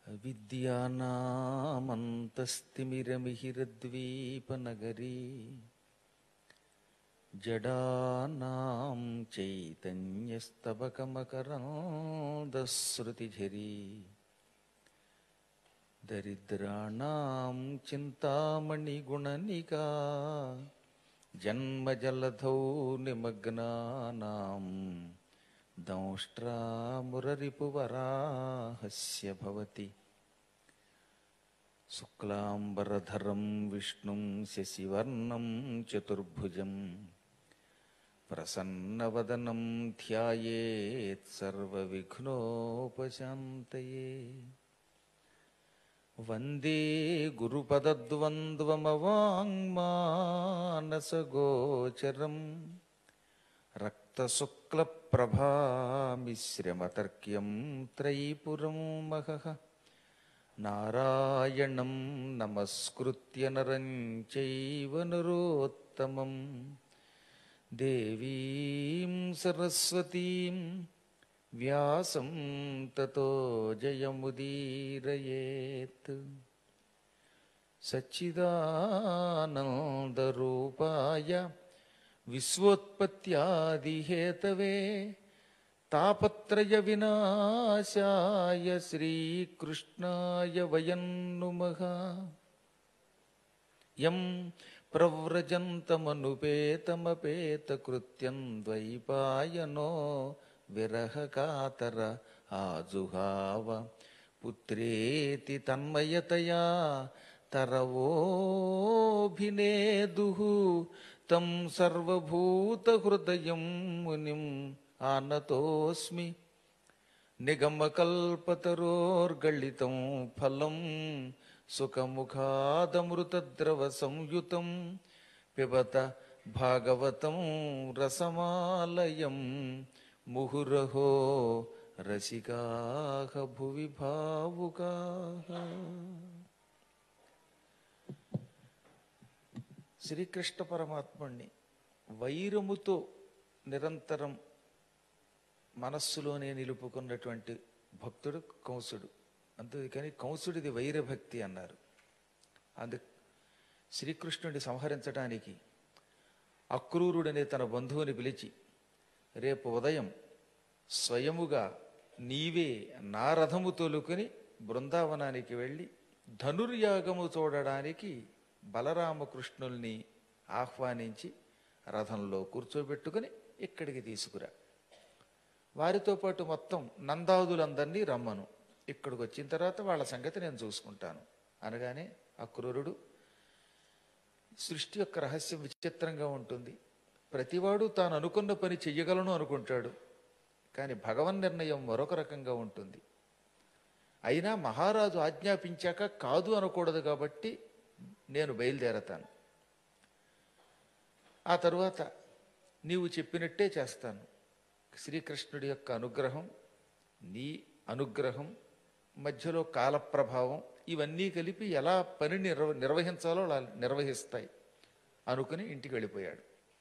విద్యానామంతస్తిమిరమిహిరద్వీపనగరీ జడానాం చైతన్యస్తబకమకరాందశ్రుతిఝరీ దరిద్రాణం చింతామణిగుణనికా జన్మజలధౌ నిమగ్నానాం దంష్ట్రామురరిపువరాహస్య భవతి శుక్లాంబరధరం విష్ణుం శశివర్ణం చతుర్భుజం ప్రసన్నవదనం ధ్యాయేత్ సర్వవిఘ్నోపశాంతయే వందే గురుపదద్వంద్వమవాङ्మానసగోచరం రక్తశుక్లప్రభామిశ్రమతర్క్యం త్రైపురం మహః నారాయణం నమస్కృత్య నరం చైవ నరోత్తమం దేవీం సరస్వతీం వ్యాసం తతో జయముదీరయేత్ సచ్చిదానందరూపాయ విశ్వోత్పత్యాదిహేతవే తాపత్రయ వినాశాయ శ్రీకృష్ణాయ వయం నుమః యం ప్రవ్రజంతమనుపేతమపేతకృత్యం ద్వైపాయనో విరహకాతర ఆజుహావ పుత్రేతి తన్మయతయా తరవోభినేదుః తం సర్వభూతహృదయం మునిం ఆనతోస్మి నిగమకల్పతరోర్గళితం ఫలం సుఖముఖాదమృతద్రవ సంయుతం పిబత భాగవతం రసమాలయం ముహురహో రసికాః భువి భావుకాః శ్రీకృష్ణ పరమాత్ముణ్ణి వైరముతో నిరంతరం మనస్సులోనే నిలుపుకున్నటువంటి భక్తుడు కంసుడు అందుకని కంసుడిది వైరభక్తి అన్నారు అందు శ్రీకృష్ణుడిని సంహరించడానికి అక్రూరుడనే తన బంధువుని పిలిచి రేపు ఉదయం స్వయముగా నీవే నా రథము తోలుకొని బృందావనానికి వెళ్ళి ధనుర్యాగము చూడడానికి బలరామకృష్ణుల్ని ఆహ్వానించి రథంలో కూర్చోబెట్టుకుని ఇక్కడికి తీసుకురా వారితో పాటు మొత్తం నందాదులందరినీ రమ్మను ఇక్కడికి వచ్చిన తర్వాత వాళ్ళ సంగతి నేను చూసుకుంటాను అనగానే అక్రూరుడు సృష్టి యొక్క రహస్యం విచిత్రంగా ఉంటుంది ప్రతివాడు తాను అనుకున్న పని చెయ్యగలను అనుకుంటాడు కానీ భగవన్ నిర్ణయం మరొక రకంగా ఉంటుంది అయినా మహారాజు ఆజ్ఞాపించాక కాదు అనకూడదు కాబట్టి నేను బయలుదేరతాను ఆ తరువాత నీవు చెప్పినట్టే చేస్తాను శ్రీకృష్ణుడి యొక్క అనుగ్రహం నీ అనుగ్రహం మధ్యలో కాలప్రభావం ఇవన్నీ కలిపి ఎలా పని నిర్వ నిర్వహించాలో అలా నిర్వహిస్తాయి అనుకుని ఇంటికి వెళ్ళిపోయాడు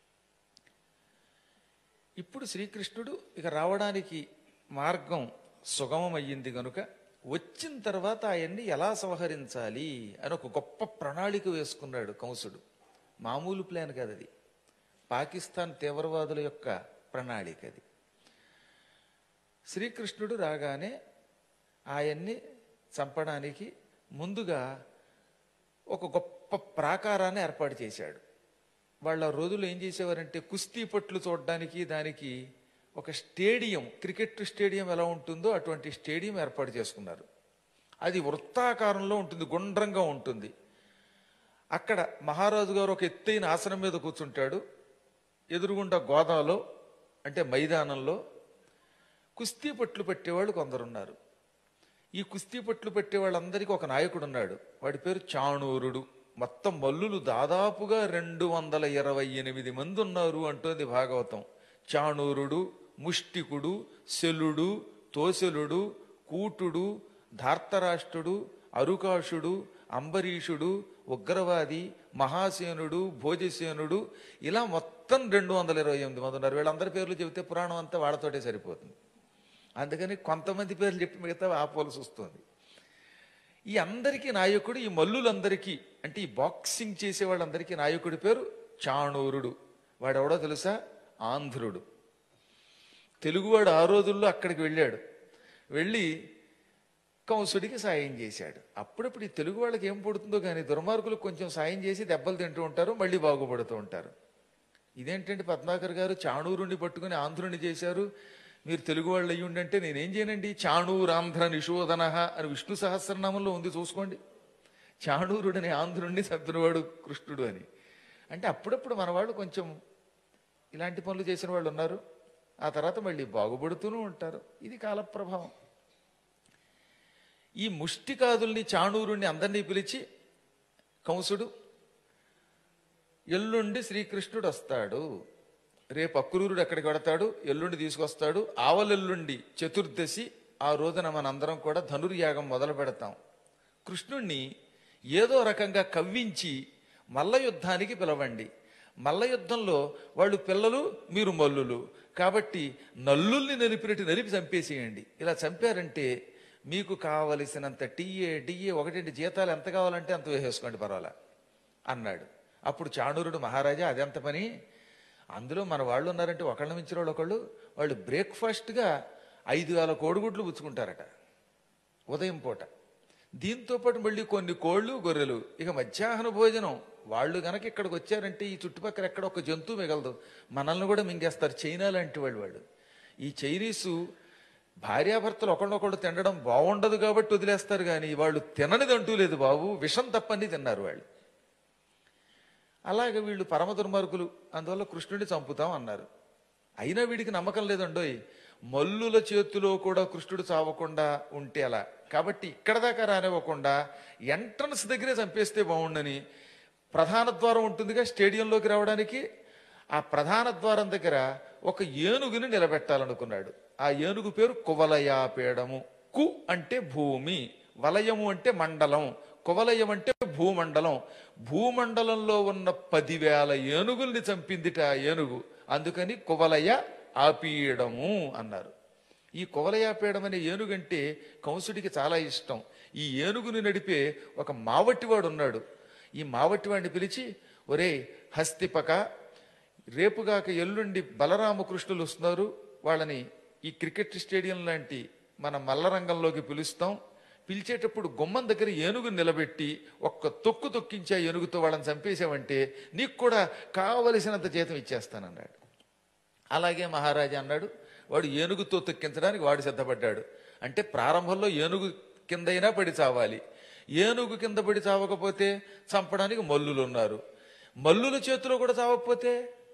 ఇప్పుడు శ్రీకృష్ణుడు ఇక రావడానికి మార్గం సుగమమయ్యింది గనుక వచ్చిన తర్వాత ఆయన్ని ఎలా సంహరించాలి అని ఒక గొప్ప ప్రణాళిక వేసుకున్నాడు కంసుడు మామూలు ప్లాన్ కాదు అది పాకిస్తాన్ తీవ్రవాదుల యొక్క ప్రణాళిక అది శ్రీకృష్ణుడు రాగానే ఆయన్ని చంపడానికి ముందుగా ఒక గొప్ప ప్రాకారాన్ని ఏర్పాటు చేశాడు వాళ్ళ రోజులు ఏం చేసేవారంటే కుస్తీ పట్లు చూడడానికి దానికి ఒక స్టేడియం క్రికెట్ స్టేడియం ఎలా ఉంటుందో అటువంటి స్టేడియం ఏర్పాటు చేసుకున్నారు అది వృత్తాకారంలో ఉంటుంది గుండ్రంగా ఉంటుంది అక్కడ మహారాజు గారు ఒక ఎత్తైన ఆసనం మీద కూర్చుంటాడు ఎదురుగుండా గోదాలో అంటే మైదానంలో కుస్తీ పట్లు పెట్టేవాళ్ళు కొందరున్నారు ఈ కుస్తీ పట్లు పెట్టే వాళ్ళందరికీ ఒక నాయకుడు ఉన్నాడు వాడి పేరు చాణూరుడు మొత్తం మల్లులు దాదాపుగా రెండు వందల ఇరవై ఎనిమిది మంది ఉన్నారు అంటోంది భాగవతం చాణూరుడు ముష్టికుడు శలుడు తోసలుడు కూటుడు ధార్తరాష్ట్రుడు అరుకాషుడు అంబరీషుడు ఉగ్రవాది మహాసేనుడు భోజసేనుడు ఇలా మొత్తం రెండు వందల ఇరవై ఎనిమిది మంది ఉన్నారు వీళ్ళందరి పేర్లు చెబితే పురాణం అంతా వాళ్ళతోటే సరిపోతుంది అందుకని కొంతమంది పేర్లు చెప్పి మిగతా ఆపోవలసి వస్తుంది ఈ అందరికీ నాయకుడు ఈ మల్లులందరికీ అంటే ఈ బాక్సింగ్ చేసే వాళ్ళందరికీ నాయకుడి పేరు చాణూరుడు వాడెవడో తెలుసా ఆంధ్రుడు తెలుగువాడు ఆ రోజుల్లో అక్కడికి వెళ్ళాడు వెళ్ళి కంసుడికి సాయం చేశాడు అప్పుడప్పుడు ఈ తెలుగు వాళ్ళకి ఏం పడుతుందో కానీ దుర్మార్గులకు కొంచెం సాయం చేసి దెబ్బలు తింటూ ఉంటారు మళ్ళీ బాగుపడుతూ ఉంటారు ఇదేంటంటే పద్మాకర్ గారు చాణూరుని పట్టుకుని ఆంధ్రుని చేశారు మీరు తెలుగు వాళ్ళు అయ్యి ఉండంటే నేనేం చేయనండి చాణూరాంధ్ర నిషోధన అని విష్ణు సహస్రనామంలో ఉంది చూసుకోండి చాణూరుడని ఆంధ్రుణ్ణి చంపినవాడు కృష్ణుడు అని అంటే అప్పుడప్పుడు మన వాళ్ళు కొంచెం ఇలాంటి పనులు చేసిన వాళ్ళు ఉన్నారు ఆ తర్వాత మళ్ళీ బాగుపడుతూనే ఉంటారు ఇది కాలప్రభావం ఈ ముష్టికాదుల్ని చాణూరుణ్ణి అందరినీ పిలిచి కంసుడు ఎల్లుండి శ్రీకృష్ణుడు వస్తాడు రేపు అక్రూరుడు ఎక్కడికి వెడతాడు ఎల్లుండి తీసుకొస్తాడు ఆవలెల్లుండి చతుర్దశి ఆ రోజున మనందరం కూడా ధనుర్యాగం మొదలు పెడతాం కృష్ణుణ్ణి ఏదో రకంగా కవ్వించి మల్ల యుద్ధానికి పిలవండి మల్ల యుద్ధంలో వాళ్ళు పిల్లలు మీరు మల్లులు కాబట్టి నల్లుల్ని నలిపినట్టు నలిపి చంపేసేయండి ఇలా చంపారంటే మీకు కావలసినంత టీఏ డిఏ ఒకటి జీతాలు ఎంత కావాలంటే అంత వేసేసుకోండి పర్వాలా అన్నాడు అప్పుడు చాణూరుడు మహారాజా అదెంత పని అందులో మన వాళ్ళు ఉన్నారంటే ఒకళ్ళ మించిన వాళ్ళు ఒకళ్ళు వాళ్ళు బ్రేక్ఫాస్ట్గా ఐదు వేల కోడిగుడ్లు పుచ్చుకుంటారట ఉదయం పూట దీంతో పాటు మళ్ళీ కొన్ని కోళ్ళు గొర్రెలు ఇక మధ్యాహ్న భోజనం వాళ్ళు గనక ఇక్కడికి వచ్చారంటే ఈ చుట్టుపక్కల ఎక్కడ ఒక జంతువు మిగలదు మనల్ని కూడా మింగేస్తారు చైనా లాంటి వాళ్ళు వాళ్ళు ఈ చైనీసు భార్యాభర్తలు ఒకళ్ళొకళ్ళు తినడం బాగుండదు కాబట్టి వదిలేస్తారు కానీ వాళ్ళు తిననిది అంటూ లేదు బాబు విషం తప్పని తిన్నారు వాళ్ళు అలాగే వీళ్ళు పరమ దుర్మార్గులు అందువల్ల కృష్ణుడిని చంపుతాం అన్నారు అయినా వీడికి నమ్మకం లేదండోయ్ మల్లుల చేతిలో కూడా కృష్ణుడు చావకుండా ఉంటే అలా కాబట్టి ఇక్కడ దాకా రానివ్వకుండా ఎంట్రన్స్ దగ్గరే చంపేస్తే బాగుండని ప్రధాన ద్వారం ఉంటుందిగా స్టేడియంలోకి రావడానికి ఆ ప్రధాన ద్వారం దగ్గర ఒక ఏనుగుని నిలబెట్టాలనుకున్నాడు ఆ ఏనుగు పేరు కువలయాపేడము కు అంటే భూమి వలయము అంటే మండలం కువలయం అంటే భూమండలం భూమండలంలో ఉన్న పదివేల ఏనుగుల్ని చంపిందిట ఆ ఏనుగు అందుకని కువలయ ఆపీయడము అన్నారు ఈ కువలయాపేయడం అనే ఏనుగంటే కంసుడికి చాలా ఇష్టం ఈ ఏనుగుని నడిపే ఒక మావటివాడు ఉన్నాడు ఈ మావటివాడిని పిలిచి ఒరే హస్తిపక రేపుగాక ఎల్లుండి బలరామకృష్ణులు వస్తున్నారు వాళ్ళని ఈ క్రికెట్ స్టేడియం లాంటి మన మల్లరంగంలోకి పిలుస్తాం పిలిచేటప్పుడు గుమ్మం దగ్గర ఏనుగు నిలబెట్టి ఒక్క తొక్కు తొక్కించి ఆ ఏనుగుతో వాళ్ళని చంపేసావంటే నీకు కూడా కావలసినంత జీతం ఇచ్చేస్తానన్నాడు అలాగే మహారాజా అన్నాడు వాడు ఏనుగుతో తొక్కించడానికి వాడు సిద్ధపడ్డాడు అంటే ప్రారంభంలో ఏనుగు కిందైనా పడి చావాలి ఏనుగు కింద పడి చావకపోతే చంపడానికి మల్లులు ఉన్నారు మల్లుల చేతిలో కూడా చావకపోతే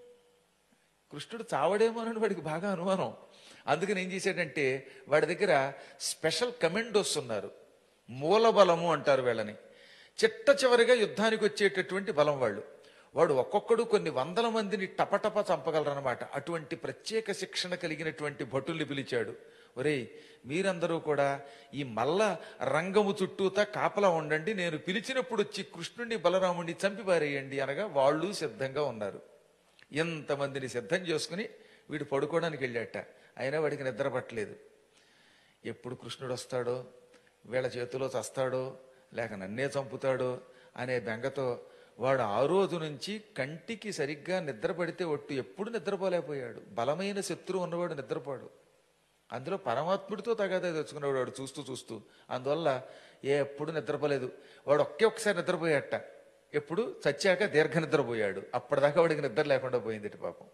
కృష్ణుడు చావడేమోనని వాడికి బాగా అనుమానం అందుకని ఏం చేశాడంటే వాడి దగ్గర స్పెషల్ కమెండోస్ ఉన్నారు మూలబలము అంటారు వీళ్ళని చిట్ట చివరిగా యుద్ధానికి వచ్చేటటువంటి బలం వాళ్ళు వాడు ఒక్కొక్కడు కొన్ని వందల మందిని టపటప చంపగలరనమాట అటువంటి ప్రత్యేక శిక్షణ కలిగినటువంటి భటుల్ని పిలిచాడు ఒరేయ్ మీరందరూ కూడా ఈ మల్ల రంగము చుట్టూతా కాపలా ఉండండి నేను పిలిచినప్పుడు వచ్చి కృష్ణుడిని బలరాముడిని చంపి పారేయండి అనగా వాళ్ళు సిద్ధంగా ఉన్నారు ఎంతమందిని సిద్ధం చేసుకుని వీడు పడుకోవడానికి వెళ్ళాట అయినా వాడికి నిద్ర పట్టలేదు ఎప్పుడు కృష్ణుడు వస్తాడో వీళ్ళ చేతిలో చస్తాడో లేక నన్నే చంపుతాడో అనే బెంగతో వాడు ఆ రోజు నుంచి కంటికి సరిగ్గా నిద్ర పడితే ఒట్టు ఎప్పుడు నిద్రపోలేకపోయాడు బలమైన శత్రువు ఉన్నవాడు నిద్రపోడు అందులో పరమాత్ముడితో తగాదా తెచ్చుకునేవాడు వాడు చూస్తూ చూస్తూ అందువల్ల ఏ ఎప్పుడు నిద్రపోలేదు వాడు ఒకే ఒక్కసారి నిద్రపోయాట ఎప్పుడు చచ్చాక దీర్ఘ నిద్రపోయాడు అప్పటిదాకా వాడికి నిద్ర లేకుండా పోయింది ఇటు పాపం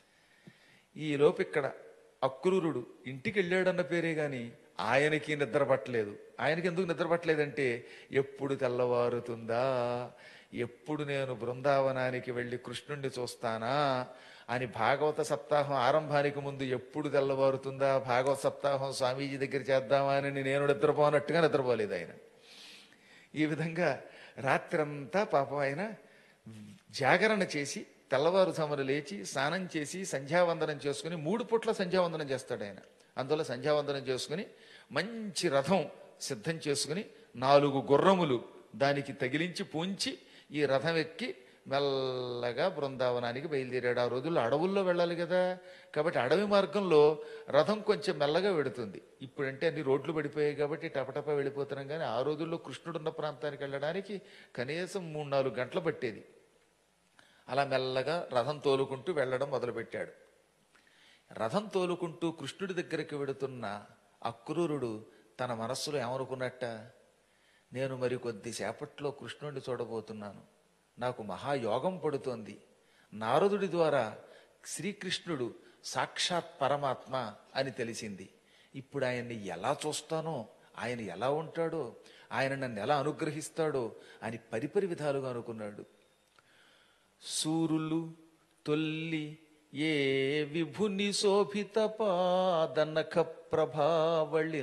ఈ లోపు ఇక్కడ అక్రూరుడు ఇంటికి వెళ్ళాడన్న పేరే గాని ఆయనకి నిద్ర పట్టలేదు ఆయనకి ఎందుకు నిద్ర పట్టలేదంటే ఎప్పుడు తెల్లవారుతుందా ఎప్పుడు నేను బృందావనానికి వెళ్ళి కృష్ణుణ్ణి చూస్తానా అని భాగవత సప్తాహం ఆరంభానికి ముందు ఎప్పుడు తెల్లవారుతుందా భాగవత సప్తాహం స్వామీజీ దగ్గర చేద్దామా అని నేను నిద్రపోనట్టుగా నిద్రపోలేదు ఆయన ఈ విధంగా రాత్రంతా పాపం ఆయన జాగరణ చేసి తెల్లవారుజామున లేచి స్నానం చేసి సంధ్యావందనం చేసుకుని మూడు పూట్ల సంధ్యావందనం చేస్తాడు ఆయన అందువల్ల సంధ్యావందనం చేసుకుని మంచి రథం సిద్ధం చేసుకుని నాలుగు గుర్రములు దానికి తగిలించి పూంచి ఈ రథం ఎక్కి మెల్లగా బృందావనానికి బయలుదేరాడు ఆ రోజుల్లో అడవుల్లో వెళ్ళాలి కదా కాబట్టి అడవి మార్గంలో రథం కొంచెం మెల్లగా వెడుతుంది ఇప్పుడంటే అన్ని రోడ్లు పడిపోయాయి కాబట్టి టపటప వెళ్ళిపోతున్నాం కానీ ఆ రోజుల్లో కృష్ణుడున్న ప్రాంతానికి వెళ్ళడానికి కనీసం మూడు నాలుగు గంటలు పట్టేది అలా మెల్లగా రథం తోలుకుంటూ వెళ్ళడం మొదలుపెట్టాడు రథం తోలుకుంటూ కృష్ణుడి దగ్గరికి వెడుతున్న అక్రూరుడు తన మనస్సులో ఏమనుకున్నట్ట నేను మరి కొద్దిసేపట్లో కృష్ణుడిని చూడబోతున్నాను నాకు మహాయోగం పడుతోంది నారదుడి ద్వారా శ్రీకృష్ణుడు సాక్షాత్ పరమాత్మ అని తెలిసింది ఇప్పుడు ఆయన్ని ఎలా చూస్తానో ఆయన ఎలా ఉంటాడో ఆయన నన్ను ఎలా అనుగ్రహిస్తాడో అని పరిపరి విధాలుగా అనుకున్నాడు సూరులు తొల్లి ఏ విభుని శోభిత పాదనఖ ప్రభావళి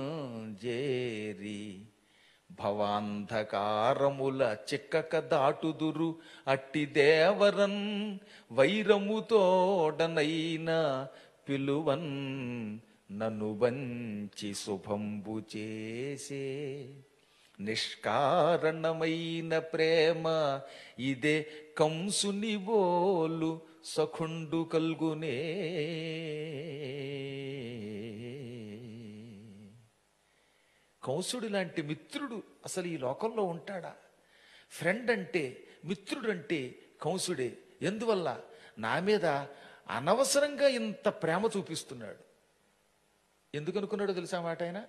జేరి భవాంధకారముల చిక్కక దాటుదురు అట్టి దేవరన్ వైరముతోడనైన పిలువన్ నన్ను వంచి శుభంబు చేసే నిష్కారణమైన ప్రేమ ఇదే కంసుని బోలు సఖుండు కల్గునే కంసుడు లాంటి మిత్రుడు అసలు ఈ లోకంలో ఉంటాడా ఫ్రెండ్ అంటే మిత్రుడు అంటే కంసుడే ఎందువల్ల నా మీద అనవసరంగా ఇంత ప్రేమ చూపిస్తున్నాడు ఎందుకు అనుకున్నాడో తెలుసా మాట ఆయన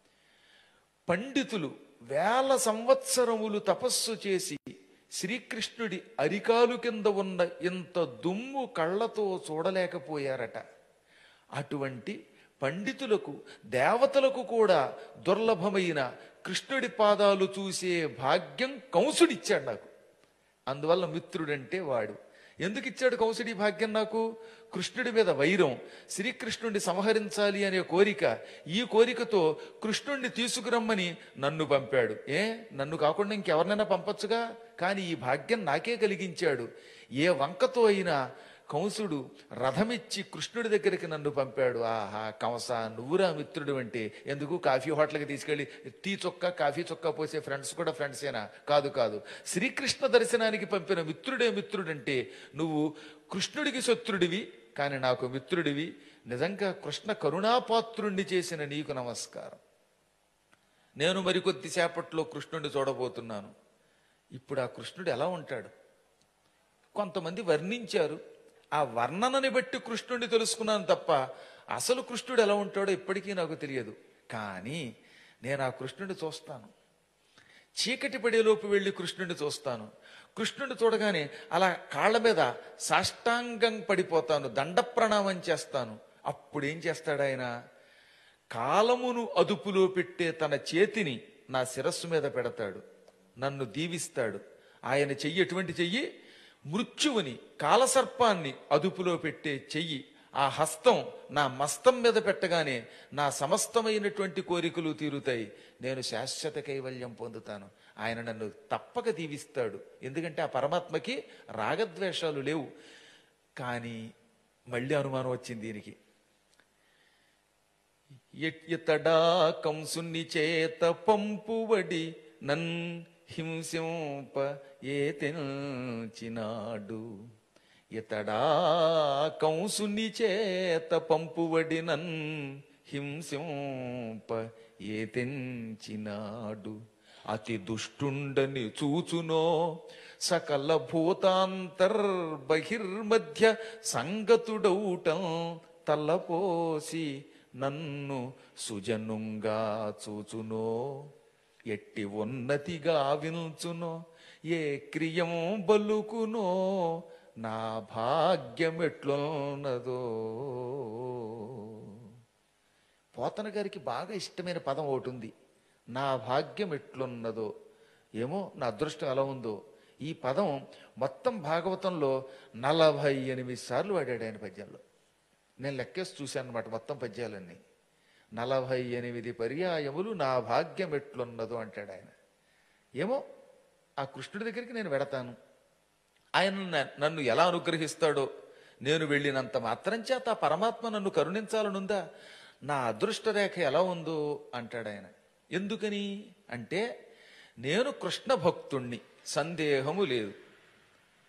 పండితులు వేల సంవత్సరములు తపస్సు చేసి శ్రీకృష్ణుడి అరికాలు కింద ఉన్న ఇంత దుమ్ము కళ్ళతో చూడలేకపోయారట అటువంటి పండితులకు దేవతలకు కూడా దుర్లభమైన కృష్ణుడి పాదాలు చూసే భాగ్యం కంసుడిచ్చాడు నాకు అందువల్ల మిత్రుడంటే వాడు ఎందుకు ఇచ్చాడు కౌశడి భాగ్యం నాకు కృష్ణుడి మీద వైరం శ్రీకృష్ణుడిని సంహరించాలి అనే కోరిక ఈ కోరికతో కృష్ణుడిని తీసుకురమ్మని నన్ను పంపాడు ఏ నన్ను కాకుండా ఇంకెవరినైనా పంపొచ్చుగా కానీ ఈ భాగ్యం నాకే కలిగించాడు ఏ వంకతో అయినా కంసుడు రథమిచ్చి కృష్ణుడి దగ్గరికి నన్ను పంపాడు ఆహా కంస నువ్వురా మిత్రుడు అంటే ఎందుకు కాఫీ హోటల్కి తీసుకెళ్లి టీ చొక్క కాఫీ చొక్క పోసే ఫ్రెండ్స్ కూడా ఫ్రెండ్సేనా కాదు కాదు శ్రీకృష్ణ దర్శనానికి పంపిన మిత్రుడే మిత్రుడంటే నువ్వు కృష్ణుడికి శత్రుడివి కానీ నాకు మిత్రుడివి నిజంగా కృష్ణ కరుణాపాత్రుణ్ణి చేసిన నీకు నమస్కారం నేను మరికొద్ది సేపట్లో కృష్ణుడిని చూడబోతున్నాను ఇప్పుడు ఆ కృష్ణుడు ఎలా ఉంటాడు కొంతమంది వర్ణించారు ఆ వర్ణనని బట్టి కృష్ణుడిని తెలుసుకున్నాను తప్ప అసలు కృష్ణుడు ఎలా ఉంటాడో ఇప్పటికీ నాకు తెలియదు కానీ నేను ఆ కృష్ణుడిని చూస్తాను చీకటి పడేలోపు వెళ్ళి కృష్ణుడిని చూస్తాను కృష్ణుడిని చూడగానే అలా కాళ్ళ మీద సాష్టాంగం పడిపోతాను దండ ప్రణామం చేస్తాను అప్పుడు ఏం చేస్తాడు ఆయన కాలమును అదుపులో పెట్టే తన చేతిని నా శిరస్సు మీద పెడతాడు నన్ను దీవిస్తాడు ఆయన చెయ్యి ఎటువంటి చెయ్యి మృత్యువుని కాలసర్పాన్ని అదుపులో పెట్టే చెయ్యి ఆ హస్తం నా మస్తం మీద పెట్టగానే నా సమస్తమైనటువంటి కోరికలు తీరుతాయి నేను శాశ్వత కైవల్యం పొందుతాను ఆయన నన్ను తప్పక దీవిస్తాడు ఎందుకంటే ఆ పరమాత్మకి రాగద్వేషాలు లేవు కానీ మళ్ళీ అనుమానం వచ్చింది దీనికి ఎ- ఇతడా కంసుని చేత పంపువడి నన్ హింసింప ఏ తెంచినాడు ఇతడా కంసుని చేత పంపువడి నన్ హింసింప ఏ తెంచినాడు అతి దుష్టుండని చూచునో సకల భూతాంతర్ బహిర్మధ్య సంగతుడౌటం తలపోసి నన్ను సుజనుంగా చూచునో ఎట్టి ఉన్నతిగా వినుచునో ఏ క్రియం బలుకునో నా భాగ్యమెట్లున్నదో పోతన గారికి బాగా ఇష్టమైన పదం ఒకటి ఉంది నా భాగ్యం ఎట్లున్నదో ఏమో నా అదృష్టం ఎలా ఉందో ఈ పదం మొత్తం భాగవతంలో నలభై ఎనిమిది సార్లు వాడాడు ఆయన పద్యంలో నేను లెక్కేసి చూశాను అనమాట మొత్తం పద్యాలన్నీ నలభై ఎనిమిది పర్యాయములు నా భాగ్యం ఎట్లున్నదో అంటాడు ఆయన ఏమో ఆ కృష్ణుడి దగ్గరికి నేను వెడతాను ఆయన న- నన్ను ఎలా అనుగ్రహిస్తాడో నేను వెళ్ళినంత మాత్రం చేత ఆ పరమాత్మ నన్ను కరుణించాలనుందా నా అదృష్ట రేఖ ఎలా ఉందో అంటాడు ఆయన ఎందుకని అంటే నేను కృష్ణ భక్తుణ్ణి సందేహము లేదు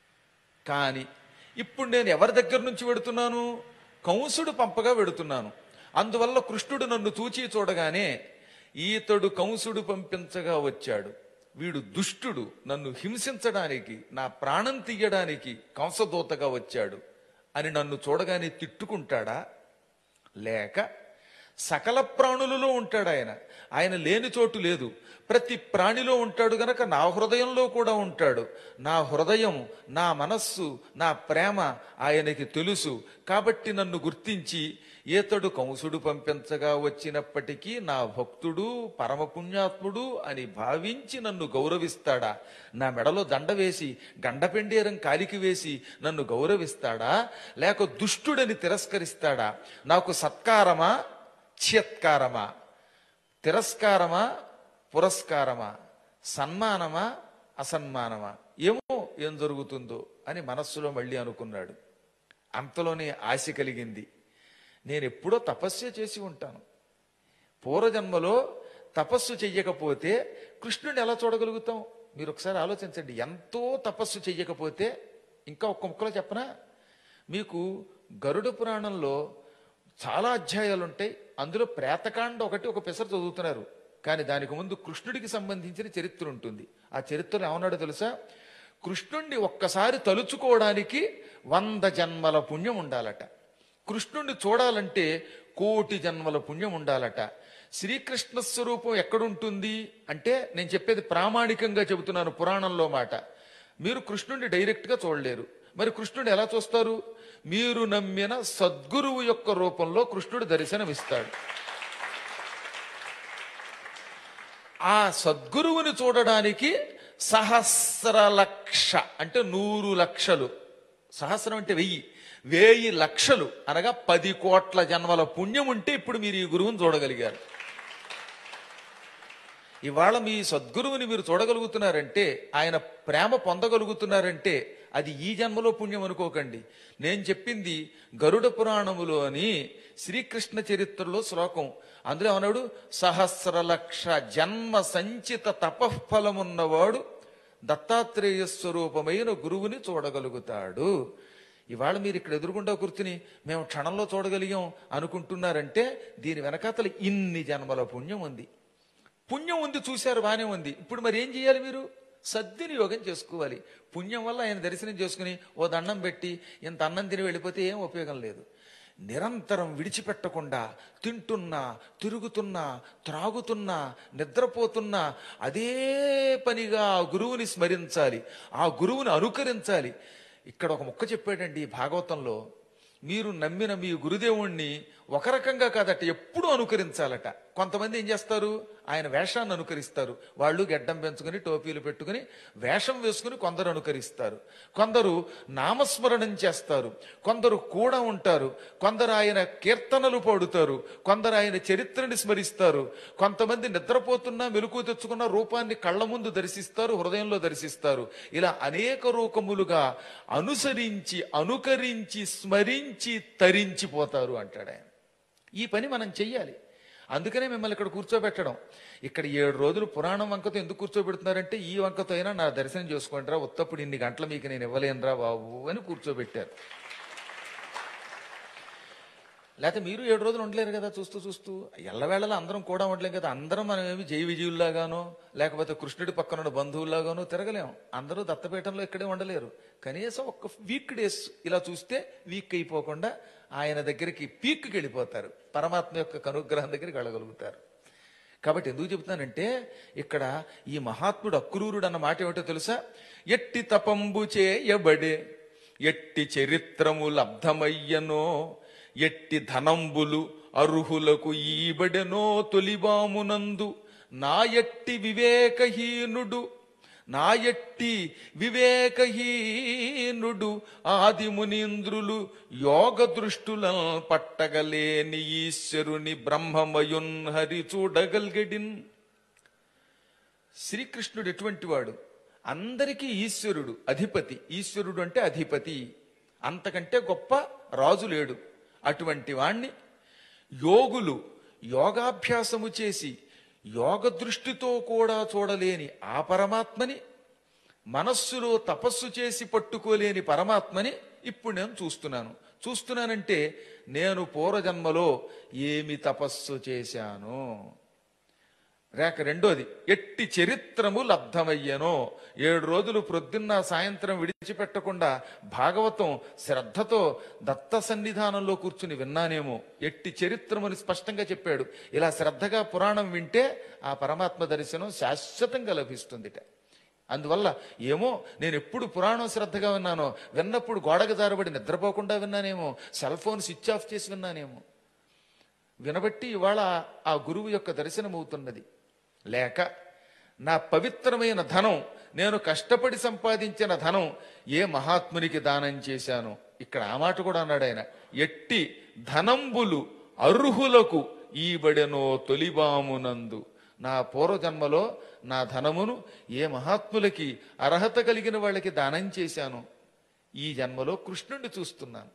కానీ ఇప్పుడు నేను ఎవరి దగ్గర నుంచి వెడుతున్నాను కంసుడు పంపగా వెడుతున్నాను అందువల్ల కృష్ణుడు నన్ను చూచి చూడగానే ఈతడు కంసుడు పంపించగా వచ్చాడు వీడు దుష్టుడు నన్ను హింసించడానికి నా ప్రాణం తీయడానికి కంసదూతగా వచ్చాడు అని నన్ను చూడగానే తిట్టుకుంటాడా లేక సకల ప్రాణులలో ఉంటాడు ఆయన ఆయన లేని చోటు లేదు ప్రతి ప్రాణిలో ఉంటాడు గనక నా హృదయంలో కూడా ఉంటాడు నా హృదయం నా మనస్సు నా ప్రేమ ఆయనకి తెలుసు కాబట్టి నన్ను గుర్తించి ఈతడు కంసుడు పంపించగా వచ్చినప్పటికీ నా భక్తుడు పరమపుణ్యాత్ముడు అని భావించి నన్ను గౌరవిస్తాడా నా మెడలో దండ వేసి గండపెండేరం కాలికి వేసి నన్ను గౌరవిస్తాడా లేక దుష్టుడని తిరస్కరిస్తాడా నాకు సత్కారమా చిత్కారమా తిరస్కారమా పురస్కారమా సన్మానమా అసన్మానమా ఏమో ఏం జరుగుతుందో అని మనస్సులో మళ్ళీ అనుకున్నాడు అంతలోనే ఆశ కలిగింది నేను ఎప్పుడో తపస్సు చేసి ఉంటాను పూర్వజన్మలో తపస్సు చెయ్యకపోతే కృష్ణుని ఎలా చూడగలుగుతాం మీరు ఒకసారి ఆలోచించండి ఎంతో తపస్సు చెయ్యకపోతే ఇంకా ఒక్క ముక్కలో చెప్పనా మీకు గరుడ పురాణంలో చాలా అధ్యాయాలు ఉంటాయి అందులో ప్రేతకాండ ఒకటి ఒక పెసరు చదువుతున్నారు కానీ దానికి ముందు కృష్ణుడికి సంబంధించిన చరిత్ర ఉంటుంది ఆ చరిత్రలో ఏమన్నాడో తెలుసా కృష్ణుణ్ణి ఒక్కసారి తలుచుకోవడానికి వంద జన్మల పుణ్యం ఉండాలట కృష్ణుణ్ణి చూడాలంటే కోటి జన్మల పుణ్యం ఉండాలట శ్రీకృష్ణ స్వరూపం ఎక్కడుంటుంది అంటే నేను చెప్పేది ప్రామాణికంగా చెబుతున్నాను పురాణంలో మాట మీరు కృష్ణుడిని డైరెక్ట్ గా చూడలేరు మరి కృష్ణుడు ఎలా చూస్తారు మీరు నమ్మిన సద్గురువు యొక్క రూపంలో కృష్ణుడు దర్శనమిస్తాడు ఆ సద్గురువుని చూడడానికి సహస్ర లక్ష అంటే నూరు లక్షలు సహస్రం అంటే వెయ్యి వేయి లక్షలు అనగా పది కోట్ల జన్మల పుణ్యం ఉంటే ఇప్పుడు మీరు ఈ గురువుని చూడగలిగారు ఇవాళ మీ సద్గురువుని మీరు చూడగలుగుతున్నారంటే ఆయన ప్రేమ పొందగలుగుతున్నారంటే అది ఈ జన్మలో పుణ్యం అనుకోకండి నేను చెప్పింది గరుడ పురాణములోని శ్రీకృష్ణ చరిత్రలో శ్లోకం అందులో ఏమన్నాడు సహస్ర లక్ష జన్మ సంచిత తపఃఫలమున్నవాడు దత్తాత్రేయ స్వరూపమైన గురువుని చూడగలుగుతాడు ఇవాళ మీరు ఇక్కడ ఎదురుగుండా కూర్చుని మేము క్షణంలో చూడగలిగాం అనుకుంటున్నారంటే దీని వెనకాతల ఇన్ని జన్మల పుణ్యం ఉంది పుణ్యం ఉంది చూశారు బానే ఉంది ఇప్పుడు మరి ఏం చేయాలి మీరు సద్వినియోగం చేసుకోవాలి పుణ్యం వల్ల ఆయన దర్శనం చేసుకుని ఓ దండం పెట్టి ఇంత అన్నం తిని వెళ్ళిపోతే ఏం ఉపయోగం లేదు నిరంతరం విడిచిపెట్టకుండా తింటున్నా తిరుగుతున్నా త్రాగుతున్నా నిద్రపోతున్నా అదే పనిగా ఆ గురువుని స్మరించాలి ఆ గురువుని అనుకరించాలి ఇక్కడ ఒక ముక్క చెప్పాడండి ఈ భాగవతంలో మీరు నమ్మిన మీ గురుదేవుణ్ణి ఒక రకంగా కాదట ఎప్పుడు అనుకరించాలట కొంతమంది ఏం చేస్తారు ఆయన వేషాన్ని అనుకరిస్తారు వాళ్ళు గెడ్డం పెంచుకుని టోపీలు పెట్టుకుని వేషం వేసుకుని కొందరు అనుకరిస్తారు కొందరు నామస్మరణం చేస్తారు కొందరు కూడా ఉంటారు కొందరు ఆయన కీర్తనలు పాడుతారు కొందరు ఆయన చరిత్రని స్మరిస్తారు కొంతమంది నిద్రపోతున్నా మెలకు తెచ్చుకున్న రూపాన్ని కళ్ళ ముందు దర్శిస్తారు హృదయంలో దర్శిస్తారు ఇలా అనేక రూపములుగా అనుసరించి అనుకరించి స్మరించి తరించిపోతారు అంటాడు ఆయన ఈ పని మనం చెయ్యాలి అందుకనే మిమ్మల్ని ఇక్కడ కూర్చోబెట్టడం ఇక్కడ ఏడు రోజులు పురాణం వంకతో ఎందుకు కూర్చోబెడుతున్నారంటే ఈ వంకతో అయినా నా దర్శనం చేసుకోండిరా ఉత్తప్పుడు ఇన్ని గంటలు మీకు నేను ఇవ్వలేనురా బాబు అని కూర్చోబెట్టారు లేకపోతే మీరు ఏడు రోజులు ఉండలేరు కదా చూస్తూ చూస్తూ ఎల్లవేళలా అందరం కూడా ఉండలేం కదా అందరం మనం ఏమి జై విజయుల్లాగానో లేకపోతే కృష్ణుడి పక్కన ఉన్న బంధువుల్లాగానో తిరగలేం అందరూ దత్తపీఠంలో ఇక్కడే ఉండలేరు కనీసం ఒక వీక్ డేస్ ఇలా చూస్తే వీక్ అయిపోకుండా ఆయన దగ్గరికి పీక్కి వెళ్ళిపోతారు పరమాత్మ యొక్క కనుగ్రహం దగ్గరికి వెళ్ళగలుగుతారు కాబట్టి ఎందుకు చెబుతానంటే ఇక్కడ ఈ మహాత్ముడు అక్రూరుడు అన్న మాట ఏమిటో తెలుసా ఎట్టి తపంబు చేయబడే ఎట్టి చరిత్రము లబ్ధమయ్యనో ఎట్టి ధనంబులు అర్హులకు ఈబడెనో తొలిబామునందు నా ఎట్టి వివేకహీనుడు నా ఎట్టి వివేకహీనుడు ఆది మునీంద్రులు యోగ దృష్టుల పట్టగలేని ఈశ్వరుని బ్రహ్మమయున్ హరి చూడగల్గడిన్ శ్రీకృష్ణుడు ఎటువంటి వాడు అందరికీ ఈశ్వరుడు అధిపతి ఈశ్వరుడు అంటే అధిపతి అంతకంటే గొప్ప రాజు లేడు అటువంటి వాణ్ణి యోగులు యోగాభ్యాసము చేసి యోగ దృష్టితో కూడా చూడలేని ఆ పరమాత్మని మనస్సులో తపస్సు చేసి పట్టుకోలేని పరమాత్మని ఇప్పుడు నేను చూస్తున్నాను చూస్తున్నానంటే నేను పూర్వజన్మలో ఏమి తపస్సు చేశాను రేఖ రెండోది ఎట్టి చరిత్రము లబ్ధమయ్యనో ఏడు రోజులు ప్రొద్దున్న సాయంత్రం విడిచిపెట్టకుండా భాగవతం శ్రద్ధతో దత్త సన్నిధానంలో కూర్చుని విన్నానేమో ఎట్టి చరిత్రమని స్పష్టంగా చెప్పాడు ఇలా శ్రద్ధగా పురాణం వింటే ఆ పరమాత్మ దర్శనం శాశ్వతంగా లభిస్తుందిట అందువల్ల ఏమో నేను ఎప్పుడు పురాణం శ్రద్ధగా విన్నానో విన్నప్పుడు గోడకు జారబడి నిద్రపోకుండా విన్నానేమో సెల్ ఫోన్ స్విచ్ ఆఫ్ చేసి విన్నానేమో వినబట్టి ఇవాళ ఆ గురువు యొక్క దర్శనం అవుతున్నది లేక నా పవిత్రమైన ధనం నేను కష్టపడి సంపాదించిన ధనం ఏ మహాత్మునికి దానం చేశాను ఇక్కడ ఆ మాట కూడా అన్నాడు ఆయన ఎట్టి ధనంబులు అర్హులకు ఈబడెనో తొలిబామునందు నా పూర్వజన్మలో నా ధనమును ఏ మహాత్ములకి అర్హత కలిగిన వాళ్ళకి దానం చేశాను ఈ జన్మలో కృష్ణుణ్ణి చూస్తున్నాను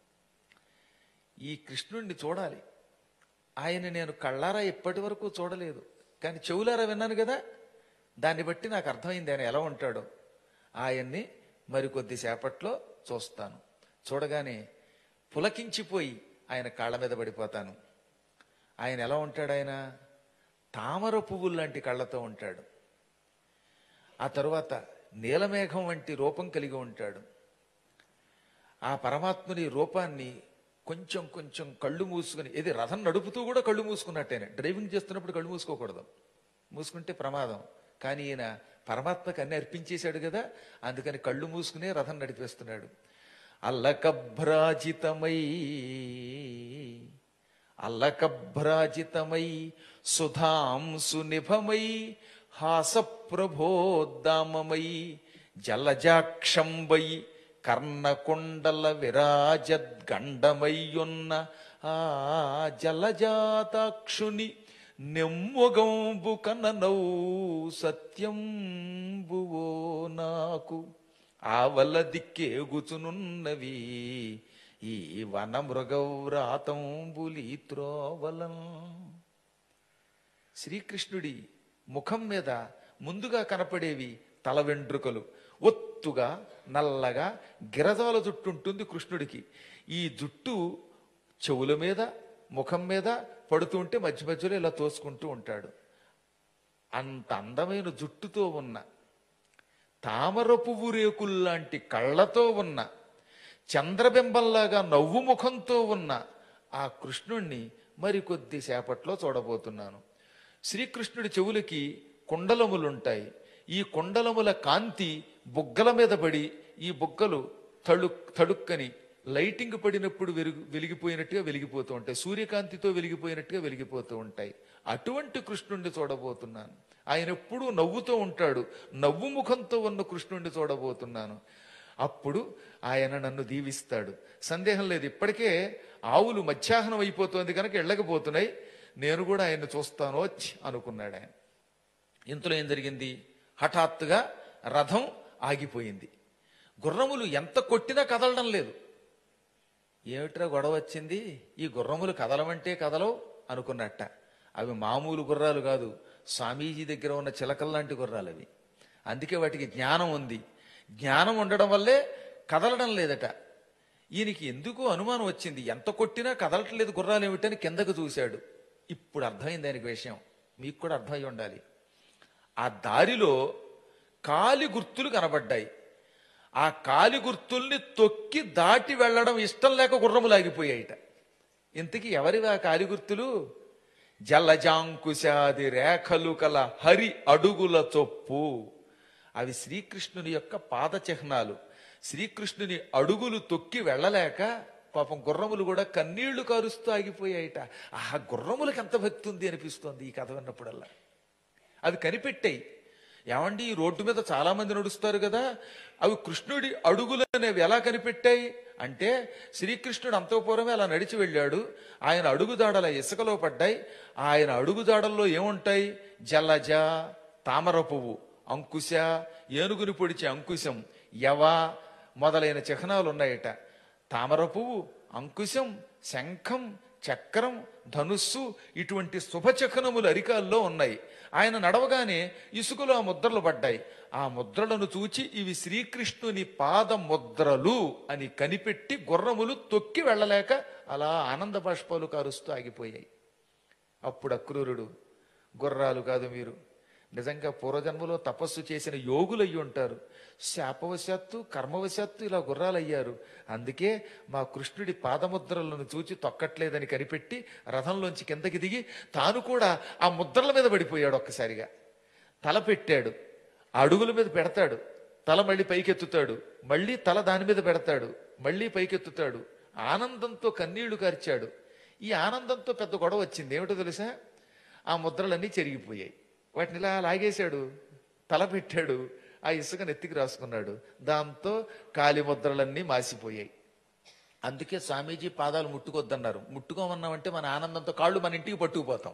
ఈ కృష్ణుణ్ణి చూడాలి ఆయన నేను కళ్ళారా ఇప్పటి వరకు చూడలేదు కానీ చెవులారా విన్నాను కదా దాన్ని బట్టి నాకు అర్థమైంది ఆయన ఎలా ఉంటాడో ఆయన్ని మరికొద్ది సేపట్లో చూస్తాను చూడగానే పులకించిపోయి ఆయన కాళ్ళ మీద పడిపోతాను ఆయన ఎలా ఉంటాడు ఆయన తామర పువ్వులు లాంటి కళ్ళతో ఉంటాడు ఆ తరువాత నీలమేఘం వంటి రూపం కలిగి ఉంటాడు ఆ పరమాత్ముని రూపాన్ని కొంచెం కొంచెం కళ్ళు మూసుకుని ఇది రథం నడుపుతూ కూడా కళ్ళు మూసుకున్నట్టేనే డ్రైవింగ్ చేస్తున్నప్పుడు కళ్ళు మూసుకోకూడదు మూసుకుంటే ప్రమాదం కానీ ఈయన పరమాత్మకి అన్ని అర్పించేశాడు కదా అందుకని కళ్ళు మూసుకునే రథం నడిపేస్తున్నాడు అల్లకభ్రాజితమై అల్లకభ్రాజితమై సుధాంసు నిభమై హాసప్రభోద్దామమై జలజాక్షంబై కర్ణకొండల విరాజద్గండమయ్యున్న ఆ జలజాతాక్షుని నెమ్మొగంబు కననౌ సత్యంబువో నాకు ఆవల దిక్కేగుచునున్నవి ఈ వన మృగవ్రాతంబులి త్రోవలం శ్రీకృష్ణుడి ముఖం మీద ముందుగా కనపడేవి తల వెంట్రుకలు ఒత్తుగా నల్లగా గిరజాల జుట్టు ఉంటుంది కృష్ణుడికి ఈ జుట్టు చెవుల మీద ముఖం మీద పడుతూ ఉంటే మధ్య మధ్యలో ఇలా తోసుకుంటూ ఉంటాడు అంత అందమైన జుట్టుతో ఉన్న తామర పువ్వు రేకుల్లాంటి కళ్ళతో ఉన్న చంద్రబింబంలాగా నవ్వు ముఖంతో ఉన్న ఆ కృష్ణుణ్ణి మరికొద్ది సేపట్లో చూడబోతున్నాను శ్రీకృష్ణుడి చెవులకి కుండలములుంటాయి ఈ కుండలముల కాంతి బుగ్గల మీద పడి ఈ బుగ్గలు తళు తడుక్కని లైటింగ్ పడినప్పుడు వెలుగు వెలిగిపోయినట్టుగా వెలిగిపోతూ ఉంటాయి సూర్యకాంతితో వెలిగిపోయినట్టుగా వెలిగిపోతూ ఉంటాయి అటువంటి కృష్ణుణ్ణి చూడబోతున్నాను ఆయన ఎప్పుడూ నవ్వుతూ ఉంటాడు నవ్వు ముఖంతో ఉన్న కృష్ణుణ్ణి చూడబోతున్నాను అప్పుడు ఆయన నన్ను దీవిస్తాడు సందేహం లేదు ఇప్పటికే ఆవులు మధ్యాహ్నం అయిపోతుంది కనుక వెళ్ళకపోతున్నాయి నేను కూడా ఆయన్ని చూస్తాను వచ్చి అనుకున్నాడు ఆయన ఇంతలో ఏం జరిగింది హఠాత్తుగా రథం ఆగిపోయింది గుర్రములు ఎంత కొట్టినా కదలడం లేదు ఏమిట్రా గొడవ వచ్చింది ఈ గుర్రములు కదలమంటే కదలవు అనుకున్నట్ట అవి మామూలు గుర్రాలు కాదు స్వామీజీ దగ్గర ఉన్న చిలకల్లాంటి గుర్రాలు అవి అందుకే వాటికి జ్ఞానం ఉంది జ్ఞానం ఉండడం వల్లే కదలడం లేదట ఈయనకి ఎందుకు అనుమానం వచ్చింది ఎంత కొట్టినా కదలట్లేదు గుర్రాలు ఏమిటని కిందకు చూశాడు ఇప్పుడు అర్థమైంది ఆయనకి విషయం మీకు కూడా అర్థమై ఉండాలి ఆ దారిలో కాలి గుర్తులు కనబడ్డాయి ఆ కాలి గుర్తుల్ని తొక్కి దాటి వెళ్ళడం ఇష్టం లేక గుర్రములాగిపోయాయిట ఇంతకీ ఎవరివి ఆ కాలి గుర్తులు జలజాంకుశాది రేఖలు కల హరి అడుగుల చొప్పు అవి శ్రీకృష్ణుని యొక్క పాద చిహ్నాలు శ్రీకృష్ణుని అడుగులు తొక్కి వెళ్ళలేక పాపం గుర్రములు కూడా కన్నీళ్లు కారుస్తూ ఆగిపోయాయిట ఆ గుర్రములకు ఎంత భక్తి ఉంది అనిపిస్తోంది ఈ కథ విన్నప్పుడల్లా అవి కనిపెట్టాయి ఏమండి ఈ రోడ్డు మీద చాలా మంది నడుస్తారు కదా అవి కృష్ణుడి అడుగులు అనేవి ఎలా కనిపెట్టాయి అంటే శ్రీకృష్ణుడు అంతఃపురమే అలా నడిచి వెళ్ళాడు ఆయన అడుగుదాడల ఇసుకలో పడ్డాయి ఆయన అడుగుదాడల్లో ఏముంటాయి జలజ తామర పువ్వు అంకుశ ఏనుగుని పొడిచే అంకుశం యవ మొదలైన చిహ్నాలు ఉన్నాయట తామర పువ్వు అంకుశం శంఖం చక్రం ధనుస్సు ఇటువంటి శుభచకనములు అరికాల్లో ఉన్నాయి ఆయన నడవగానే ఇసుకలో ఆ ముద్రలు పడ్డాయి ఆ ముద్రలను చూచి ఇవి శ్రీకృష్ణుని పాద ముద్రలు అని కనిపెట్టి గుర్రములు తొక్కి వెళ్ళలేక అలా ఆనంద బాష్పాలు కారుస్తూ ఆగిపోయాయి అప్పుడు అక్రూరుడు గుర్రాలు కాదు మీరు నిజంగా పూర్వజన్మలో తపస్సు చేసిన యోగులు అయ్యి ఉంటారు శాపవశాత్తు కర్మవశాత్తు ఇలా గుర్రాలయ్యారు అందుకే మా కృష్ణుడి పాదముద్రలను చూచి తొక్కట్లేదని కనిపెట్టి రథంలోంచి కిందకి దిగి తాను కూడా ఆ ముద్రల మీద పడిపోయాడు ఒక్కసారిగా తల పెట్టాడు ఆ అడుగుల మీద పెడతాడు తల మళ్ళీ పైకెత్తుతాడు మళ్ళీ తల దాని మీద పెడతాడు మళ్ళీ పైకెత్తుతాడు ఆనందంతో కన్నీళ్లు కార్చాడు ఈ ఆనందంతో పెద్ద గొడవ వచ్చింది ఏమిటో తెలుసా ఆ ముద్రలన్నీ చెరిగిపోయాయి వాటిని ఇలా లాగేశాడు తల పెట్టాడు ఆ ఇసుక నెత్తికి రాసుకున్నాడు దాంతో కాలి ముద్రలన్నీ మాసిపోయాయి అందుకే స్వామీజీ పాదాలు ముట్టుకొద్దన్నారు ముట్టుకోమన్నామంటే మన ఆనందంతో కాళ్ళు మన ఇంటికి పట్టుకుపోతాం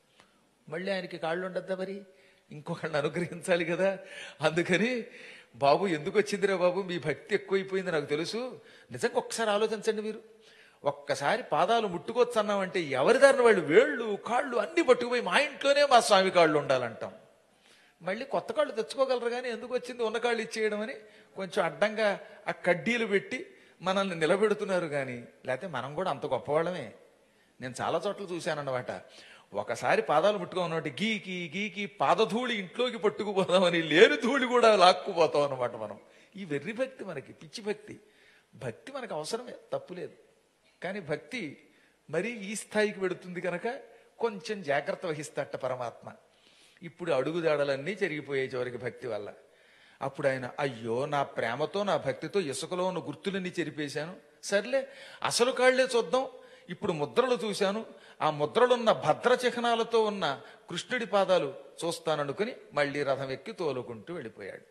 మళ్ళీ ఆయనకి కాళ్ళు ఉండద్దా మరి ఇంకొకళ్ళని అనుగ్రహించాలి కదా అందుకని బాబు ఎందుకు వచ్చిందిరా బాబు మీ భక్తి ఎక్కువైపోయింది నాకు తెలుసు నిజంగా ఒక్కసారి ఆలోచించండి మీరు ఒక్కసారి పాదాలు ముట్టుకోవచ్చు అన్నామంటే ఎవరి దారిన వాళ్ళు వేళ్ళు కాళ్ళు అన్ని పట్టుకుపోయి మా ఇంట్లోనే మా స్వామి కాళ్ళు ఉండాలంటాం మళ్ళీ కొత్త కాళ్ళు తెచ్చుకోగలరు కానీ ఎందుకు వచ్చింది ఉన్న కాళ్ళు ఇచ్చేయడం అని కొంచెం అడ్డంగా ఆ కడ్డీలు పెట్టి మనల్ని నిలబెడుతున్నారు కానీ లేకపోతే మనం కూడా అంత గొప్పవాళ్ళమే నేను చాలా చోట్ల చూశానన్నమాట ఒకసారి పాదాలు ముట్టుకోమన్నమాట గీకి గీకి పాదధూళి ఇంట్లోకి పట్టుకుపోదామని లేని ధూళి కూడా లాక్కుపోతాం అన్నమాట మనం ఈ వెర్రి భక్తి మనకి పిచ్చి భక్తి భక్తి మనకు అవసరమే తప్పులేదు కానీ భక్తి మరీ ఈ స్థాయికి వెడుతుంది కనుక కొంచెం జాగ్రత్త వహిస్తాట పరమాత్మ ఇప్పుడు అడుగుదాడలన్నీ జరిగిపోయాయి చివరికి భక్తి వల్ల అప్పుడు ఆయన అయ్యో నా ప్రేమతో నా భక్తితో ఇసుకలో ఉన్న గుర్తులన్నీ చెరిపేశాను సర్లే అసలు కాళ్లే చూద్దాం ఇప్పుడు ముద్రలు చూశాను ఆ ముద్రలున్న భద్ర చిహ్నాలతో ఉన్న కృష్ణుడి పాదాలు చూస్తాననుకుని మళ్ళీ రథం ఎక్కి తోలుకుంటూ వెళ్ళిపోయాడు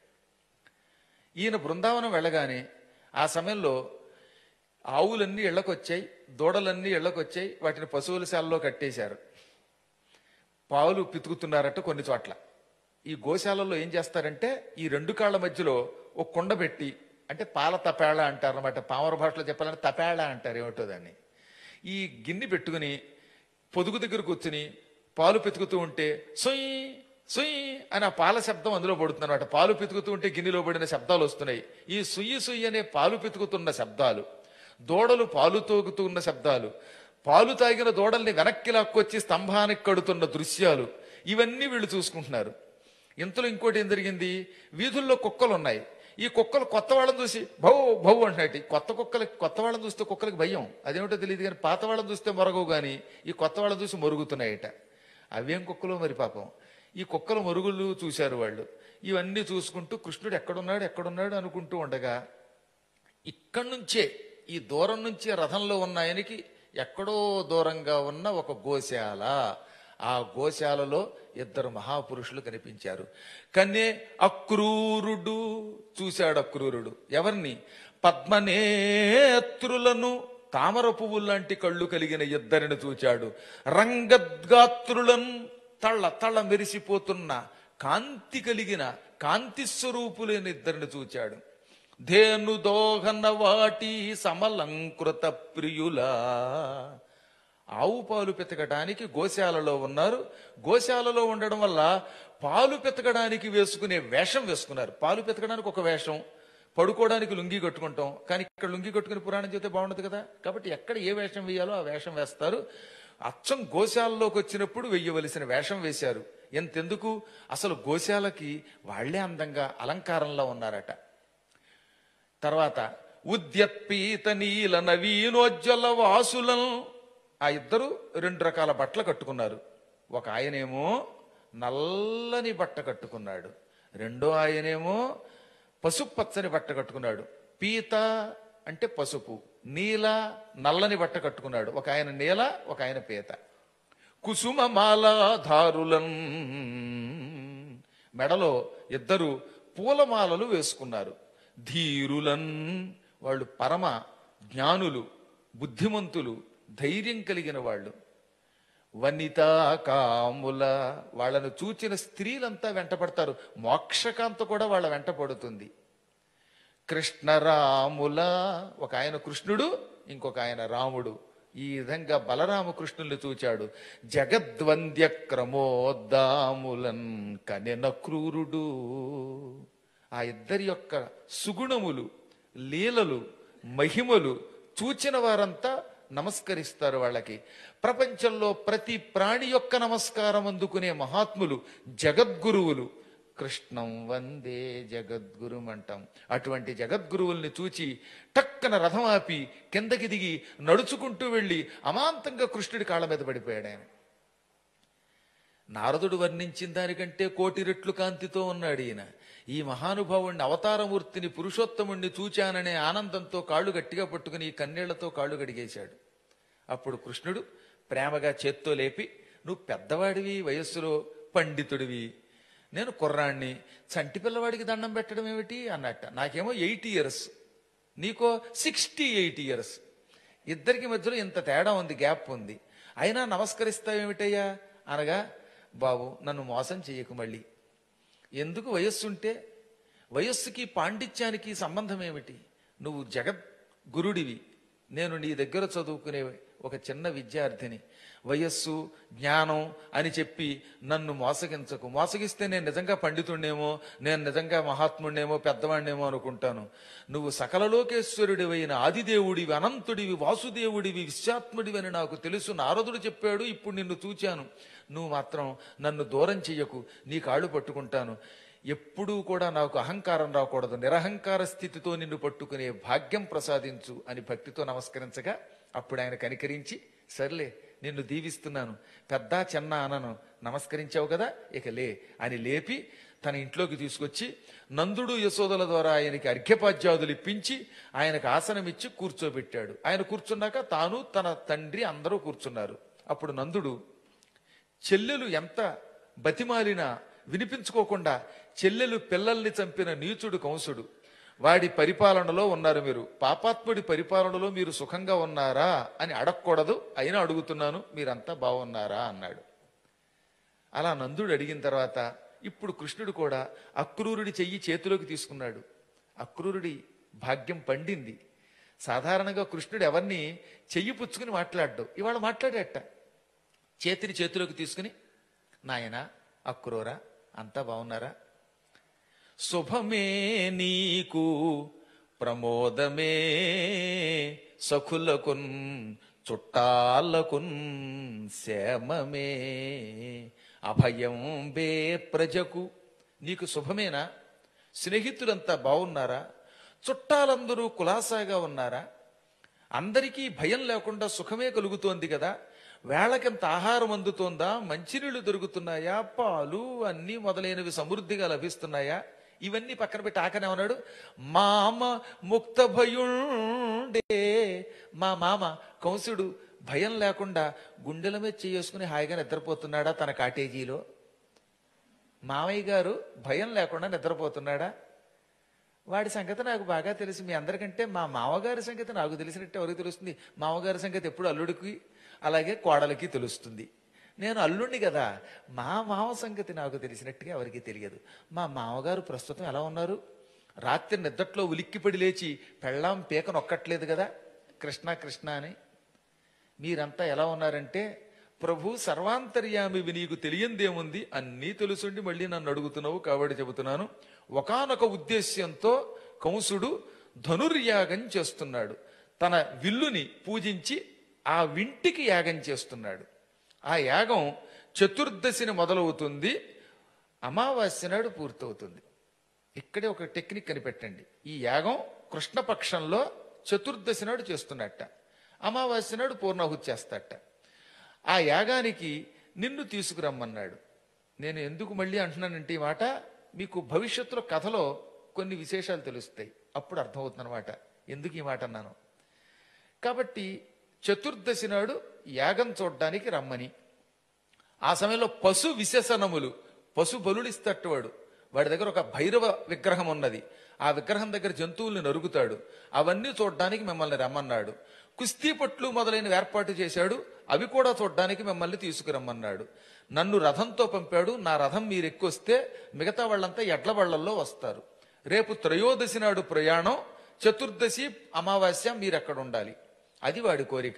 ఈయన బృందావనం వెళ్ళగానే ఆ సమయంలో ఆవులన్నీ ఇళ్లకొచ్చాయి దూడలన్నీ ఇళ్లకొచ్చాయి వాటిని పశువుల శాలలో కట్టేశారు పావులు పితుకుతున్నారట కొన్ని చోట్ల ఈ గోశాలలో ఏం చేస్తారంటే ఈ రెండు కాళ్ళ మధ్యలో ఒక కుండ పెట్టి అంటే పాల తపేళ అంటారు అనమాట పామర భాషలో చెప్పాలంటే తపేళ అంటారు ఏమిటో దాన్ని ఈ గిన్నె పెట్టుకుని పొదుగు దగ్గర కూర్చుని పాలు పితుకుతూ ఉంటే సొయ్ సుయ్ అని ఆ పాల శబ్దం అందులో పడుతుంది అనమాట పాలు పితుకుతూ ఉంటే గిన్నెలో పడిన శబ్దాలు వస్తున్నాయి ఈ సుయ్యి సుయ్యి అనే పాలు పితుకుతున్న శబ్దాలు దూడలు పాలు తోగుతూ ఉన్న శబ్దాలు పాలు తాగిన దూడల్ని వెనక్కి లాక్కొచ్చి స్తంభానికి కడుతున్న దృశ్యాలు ఇవన్నీ వీళ్ళు చూసుకుంటున్నారు ఇంతలో ఇంకోటి ఏం జరిగింది వీధుల్లో కుక్కలు ఉన్నాయి ఈ కుక్కలు కొత్త వాళ్ళని చూసి భౌ భౌ అంటున్నాయి కొత్త కుక్కలకి కొత్త వాళ్ళని చూస్తే కుక్కలకి భయం అదేమిటో తెలియదు కానీ పాత వాళ్ళని చూస్తే మొరగవు కానీ ఈ కొత్త వాళ్ళని చూసి మొరుగుతున్నాయట అవేం కుక్కలు మరి పాపం ఈ కుక్కల మరుగులు చూశారు వాళ్ళు ఇవన్నీ చూసుకుంటూ కృష్ణుడు ఎక్కడున్నాడు ఎక్కడున్నాడు అనుకుంటూ ఉండగా ఇక్కడి నుంచే ఈ దూరం నుంచి రథంలో ఉన్న ఆయనకి ఎక్కడో దూరంగా ఉన్న ఒక గోశాల ఆ గోశాలలో ఇద్దరు మహాపురుషులు కనిపించారు కన్నే అక్రూరుడు చూశాడు అక్రూరుడు ఎవరిని పద్మనేత్రులను తామర పువ్వులు లాంటి కళ్ళు కలిగిన ఇద్దరిని చూచాడు రంగద్గాత్రులను తళ్ళ తళ్ళ మెరిసిపోతున్న కాంతి కలిగిన కాంతి స్వరూపులైన ఇద్దరిని చూచాడు ధేను దోహన వాటి సమలంకృత ప్రియులా ఆవు పాలు పితకడానికి గోశాలలో ఉన్నారు గోశాలలో ఉండడం వల్ల పాలు పితకడానికి వేసుకునే వేషం వేసుకున్నారు పాలు పితకడానికి ఒక వేషం పడుకోవడానికి లుంగి కట్టుకుంటాం కానీ ఇక్కడ లుంగి కట్టుకుని పురాణం చెబితే బాగుండదు కదా కాబట్టి ఎక్కడ ఏ వేషం వేయాలో ఆ వేషం వేస్తారు అచ్చం గోశాలలోకి వచ్చినప్పుడు వెయ్యవలసిన వేషం వేశారు ఎంతెందుకు అసలు గోశాలకి వాళ్లే అందంగా అలంకారంలో ఉన్నారట తర్వాత ఉద్యత్పీత నీల నవీనోజ్వల వాసులను ఆ ఇద్దరు రెండు రకాల బట్టలు కట్టుకున్నారు ఒక ఆయనేమో నల్లని బట్ట కట్టుకున్నాడు రెండో ఆయనేమో పసుపు పచ్చని బట్ట కట్టుకున్నాడు పీత అంటే పసుపు నీల నల్లని బట్ట కట్టుకున్నాడు ఒక ఆయన నీల ఒక ఆయన పీత కుసుమమాలాధారులన్ మెడలో ఇద్దరు పూలమాలలు వేసుకున్నారు ధీరులన్ వాళ్ళు పరమ జ్ఞానులు బుద్ధిమంతులు ధైర్యం కలిగిన వాళ్ళు వనితా కాముల వాళ్ళను చూచిన స్త్రీలంతా వెంటపడతారు మోక్షకాంత కూడా వాళ్ళ వెంట పడుతుంది కృష్ణరాముల ఒక ఆయన కృష్ణుడు ఇంకొక ఆయన రాముడు ఈ విధంగా బలరామకృష్ణుల్ని చూచాడు జగద్వంద్య క్రమోద్దాములన్ కనెన క్రూరుడు ఆ ఇద్దరి యొక్క సుగుణములు లీలలు మహిమలు చూచిన వారంతా నమస్కరిస్తారు వాళ్ళకి ప్రపంచంలో ప్రతి ప్రాణి యొక్క నమస్కారం అందుకునే మహాత్ములు జగద్గురువులు కృష్ణం వందే జగద్గురుం అంటాం అటువంటి జగద్గురువుల్ని చూచి టక్కన రథం ఆపి కిందకి దిగి నడుచుకుంటూ వెళ్ళి అమాంతంగా కృష్ణుడి కాళ్ళ మీద పడిపోయాడు ఆయన నారదుడు వర్ణించిన దానికంటే కోటి రెట్లు కాంతితో ఉన్నాడు ఈయన ఈ మహానుభావుణ్ణి అవతారమూర్తిని పురుషోత్తముణ్ణి చూచాననే ఆనందంతో కాళ్ళు గట్టిగా పట్టుకుని ఈ కన్నీళ్లతో కాళ్ళు గడిగేశాడు అప్పుడు కృష్ణుడు ప్రేమగా చేత్తో లేపి నువ్వు పెద్దవాడివి వయస్సులో పండితుడివి నేను కుర్రాణ్ణి చంటి పిల్లవాడికి దండం పెట్టడం ఏమిటి అన్నట్ట నాకేమో ఎయిట్ ఇయర్స్ నీకో సిక్స్టీ ఎయిట్ ఇయర్స్ ఇద్దరికి మధ్యలో ఇంత తేడా ఉంది గ్యాప్ ఉంది అయినా నమస్కరిస్తావేమిటయ్యా అనగా బాబు నన్ను మోసం చెయ్యకు మళ్ళీ ఎందుకు వయస్సుంటే వయస్సుకి పాండిత్యానికి సంబంధం ఏమిటి నువ్వు జగత్ గురుడివి నేను నీ దగ్గర చదువుకునే ఒక చిన్న విద్యార్థిని వయస్సు జ్ఞానం అని చెప్పి నన్ను మోసగించకు మోసగిస్తే నేను నిజంగా పండితుణ్ణేమో నేను నిజంగా మహాత్ముణ్ణేమో పెద్దవాణ్ణేమో అనుకుంటాను నువ్వు సకలలోకేశ్వరుడివైన ఆదిదేవుడివి అనంతుడివి వాసుదేవుడివి విశ్వాత్ముడివి అని నాకు తెలుసు నారదుడు చెప్పాడు ఇప్పుడు నిన్ను చూచాను నువ్వు మాత్రం నన్ను దూరం చెయ్యకు నీ కాళ్ళు పట్టుకుంటాను ఎప్పుడూ కూడా నాకు అహంకారం రాకూడదు నిరహంకార స్థితితో నిన్ను పట్టుకునే భాగ్యం ప్రసాదించు అని భక్తితో నమస్కరించగా అప్పుడు ఆయన కనికరించి సర్లే నిన్ను దీవిస్తున్నాను పెద్ద చిన్న అనను నమస్కరించావు కదా ఇక లే అని లేపి తన ఇంట్లోకి తీసుకొచ్చి నందుడు యశోదల ద్వారా ఆయనకి అర్ఘ్యపాద్యాదులు ఇప్పించి ఆయనకు ఆసనమిచ్చి కూర్చోబెట్టాడు ఆయన కూర్చున్నాక తాను తన తండ్రి అందరూ కూర్చున్నారు అప్పుడు నందుడు చెల్లెలు ఎంత బతిమాలినా వినిపించుకోకుండా చెల్లెలు పిల్లల్ని చంపిన నీచుడు కంసుడు వాడి పరిపాలనలో ఉన్నారు మీరు పాపాత్ముడి పరిపాలనలో మీరు సుఖంగా ఉన్నారా అని అడగకూడదు అయినా అడుగుతున్నాను మీరంతా బాగున్నారా అన్నాడు అలా నందుడు అడిగిన తర్వాత ఇప్పుడు కృష్ణుడు కూడా అక్రూరుడి చెయ్యి చేతిలోకి తీసుకున్నాడు అక్రూరుడి భాగ్యం పండింది సాధారణంగా కృష్ణుడు ఎవరిని చెయ్యి పుచ్చుకుని మాట్లాడ్డు ఇవాళ మాట్లాడేట చేతిని చేతిలోకి తీసుకుని నాయన అక్రూరా అంతా బాగున్నారా శుభమే నీకు ప్రమోదమే సఖులకున్ చుట్టాలకున్ శ్యామమే అభయం బే ప్రజకు నీకు శుభమేనా స్నేహితులంతా బాగున్నారా చుట్టాలందరూ కులాసాగా ఉన్నారా అందరికీ భయం లేకుండా సుఖమే కలుగుతోంది కదా వేళకింత ఆహారం అందుతోందా మంచినీళ్లు దొరుకుతున్నాయా పాలు అన్నీ మొదలైనవి సమృద్ధిగా లభిస్తున్నాయా ఇవన్నీ పక్కన పెట్టి ఆకనే ఉన్నాడు మామ ముక్త భయుండే మా మామ కంసుడు భయం లేకుండా గుండెల మీద చేసుకుని హాయిగా నిద్రపోతున్నాడా తన కాటేజీలో మామయ్య గారు భయం లేకుండా నిద్రపోతున్నాడా వాడి సంగతి నాకు బాగా తెలుసు మీ అందరికంటే మా మామగారి సంగతి నాకు తెలిసినట్టు ఎవరికి తెలుస్తుంది మామగారి సంగతి ఎప్పుడు అల్లుడికి అలాగే కోడలికి తెలుస్తుంది నేను అల్లుడిని కదా మా మామ సంగతి నాకు తెలిసినట్టుగా ఎవరికి తెలియదు మా మామగారు ప్రస్తుతం ఎలా ఉన్నారు రాత్రి నిద్దట్లో ఉలిక్కిపడి లేచి పెళ్ళాం పీక నొక్కట్లేదు కదా కృష్ణ కృష్ణ అని మీరంతా ఎలా ఉన్నారంటే ప్రభు సర్వాంతర్యామివి నీకు తెలియందేముంది అన్నీ తెలుసుండి మళ్ళీ నన్ను అడుగుతున్నావు కాబట్టి చెబుతున్నాను ఒకానొక ఉద్దేశ్యంతో కంసుడు ధనుర్యాగం చేస్తున్నాడు తన విల్లుని పూజించి ఆ వింటికి యాగం చేస్తున్నాడు ఆ యాగం చతుర్దశిని మొదలవుతుంది అమావాస్య నాడు పూర్తవుతుంది ఇక్కడే ఒక టెక్నిక్ కనిపెట్టండి ఈ యాగం కృష్ణపక్షంలో చతుర్దశి నాడు చేస్తున్నట్ట అమావాస్య నాడు పూర్ణాహుతి చేస్తాట ఆ యాగానికి నిన్ను తీసుకురమ్మన్నాడు నేను ఎందుకు మళ్ళీ అంటున్నానంటే ఈ మాట మీకు భవిష్యత్తులో కథలో కొన్ని విశేషాలు తెలుస్తాయి అప్పుడు అర్థమవుతుంది అనమాట ఎందుకు ఈ మాట అన్నాను కాబట్టి చతుర్దశి నాడు యాగం చూడ్డానికి రమ్మని ఆ సమయంలో పశు విశేషణములు పశు బలుడిస్తట్టు వాడు వాడి దగ్గర ఒక భైరవ విగ్రహం ఉన్నది ఆ విగ్రహం దగ్గర జంతువుల్ని నరుగుతాడు అవన్నీ చూడడానికి మిమ్మల్ని రమ్మన్నాడు కుస్తీ పట్లు మొదలైనవి ఏర్పాటు చేశాడు అవి కూడా చూడడానికి మిమ్మల్ని తీసుకురమ్మన్నాడు నన్ను రథంతో పంపాడు నా రథం మీరు ఎక్కువస్తే మిగతా వాళ్ళంతా ఎడ్ల బళ్ళల్లో వస్తారు రేపు త్రయోదశి నాడు ప్రయాణం చతుర్దశి అమావాస్య మీరు అక్కడ ఉండాలి అది వాడి కోరిక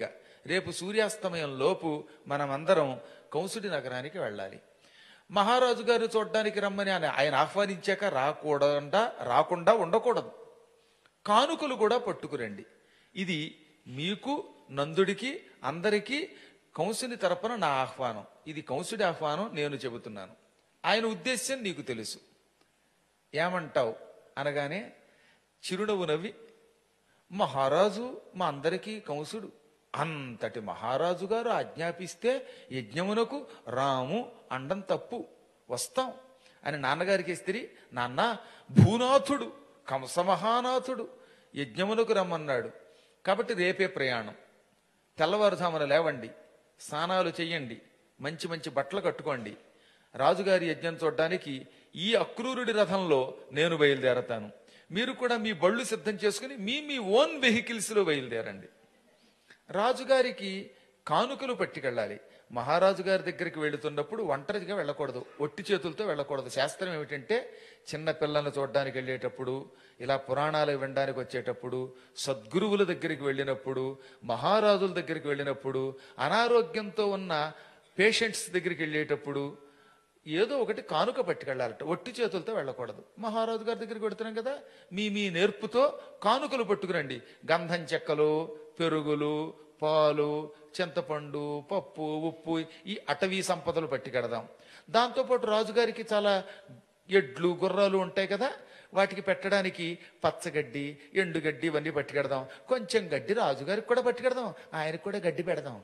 రేపు సూర్యాస్తమయం లోపు మనమందరం కంసుడి నగరానికి వెళ్ళాలి మహారాజు గారు చూడడానికి రమ్మని ఆయన ఆయన ఆహ్వానించాక రాకూడదా రాకుండా ఉండకూడదు కానుకలు కూడా పట్టుకురండి ఇది మీకు నందుడికి అందరికీ కంసుని తరపున నా ఆహ్వానం ఇది కంసుడి ఆహ్వానం నేను చెబుతున్నాను ఆయన ఉద్దేశ్యం నీకు తెలుసు ఏమంటావు అనగానే చిరునవ్వు నవ్వి మహారాజు మా అందరికీ కంసుడు అంతటి మహారాజు గారు ఆజ్ఞాపిస్తే యజ్ఞమునకు రాము అండం తప్పు వస్తాం అని నాన్నగారికి ఇస్తిరి నాన్న భూనాథుడు కంస మహానాథుడు యజ్ఞమునకు రమ్మన్నాడు కాబట్టి రేపే ప్రయాణం తెల్లవారుజామున లేవండి స్నానాలు చెయ్యండి మంచి మంచి బట్టలు కట్టుకోండి రాజుగారి యజ్ఞం చూడడానికి ఈ అక్రూరుడి రథంలో నేను బయలుదేరతాను మీరు కూడా మీ బళ్ళు సిద్ధం చేసుకుని మీ మీ ఓన్ వెహికల్స్ లో బయలుదేరండి రాజుగారికి కానుకలు పట్టుకెళ్ళాలి మహారాజు గారి దగ్గరికి వెళుతున్నప్పుడు ఒంటరిగా వెళ్ళకూడదు ఒట్టి చేతులతో వెళ్ళకూడదు శాస్త్రం ఏమిటంటే చిన్న పిల్లల్ని చూడడానికి వెళ్ళేటప్పుడు ఇలా పురాణాలు వినడానికి వచ్చేటప్పుడు సద్గురువుల దగ్గరికి వెళ్ళినప్పుడు మహారాజుల దగ్గరికి వెళ్ళినప్పుడు అనారోగ్యంతో ఉన్న పేషెంట్స్ దగ్గరికి వెళ్ళేటప్పుడు ఏదో ఒకటి కానుక పట్టుకెళ్ళాలట ఒట్టి చేతులతో వెళ్ళకూడదు మహారాజు గారి దగ్గరికి వెడుతున్నాం కదా మీ మీ నేర్పుతో కానుకలు పట్టుకురండి గంధం చెక్కలు పెరుగులు పాలు చింతపండు పప్పు ఉప్పు ఈ అటవీ సంపదలు పట్టుకెడదాం దాంతోపాటు రాజుగారికి చాలా ఎడ్లు గుర్రాలు ఉంటాయి కదా వాటికి పెట్టడానికి పచ్చగడ్డి ఎండుగడ్డి ఇవన్నీ పట్టుకెడదాం కొంచెం గడ్డి రాజుగారికి కూడా పట్టుకెడదాం ఆయనకు కూడా గడ్డి పెడదాం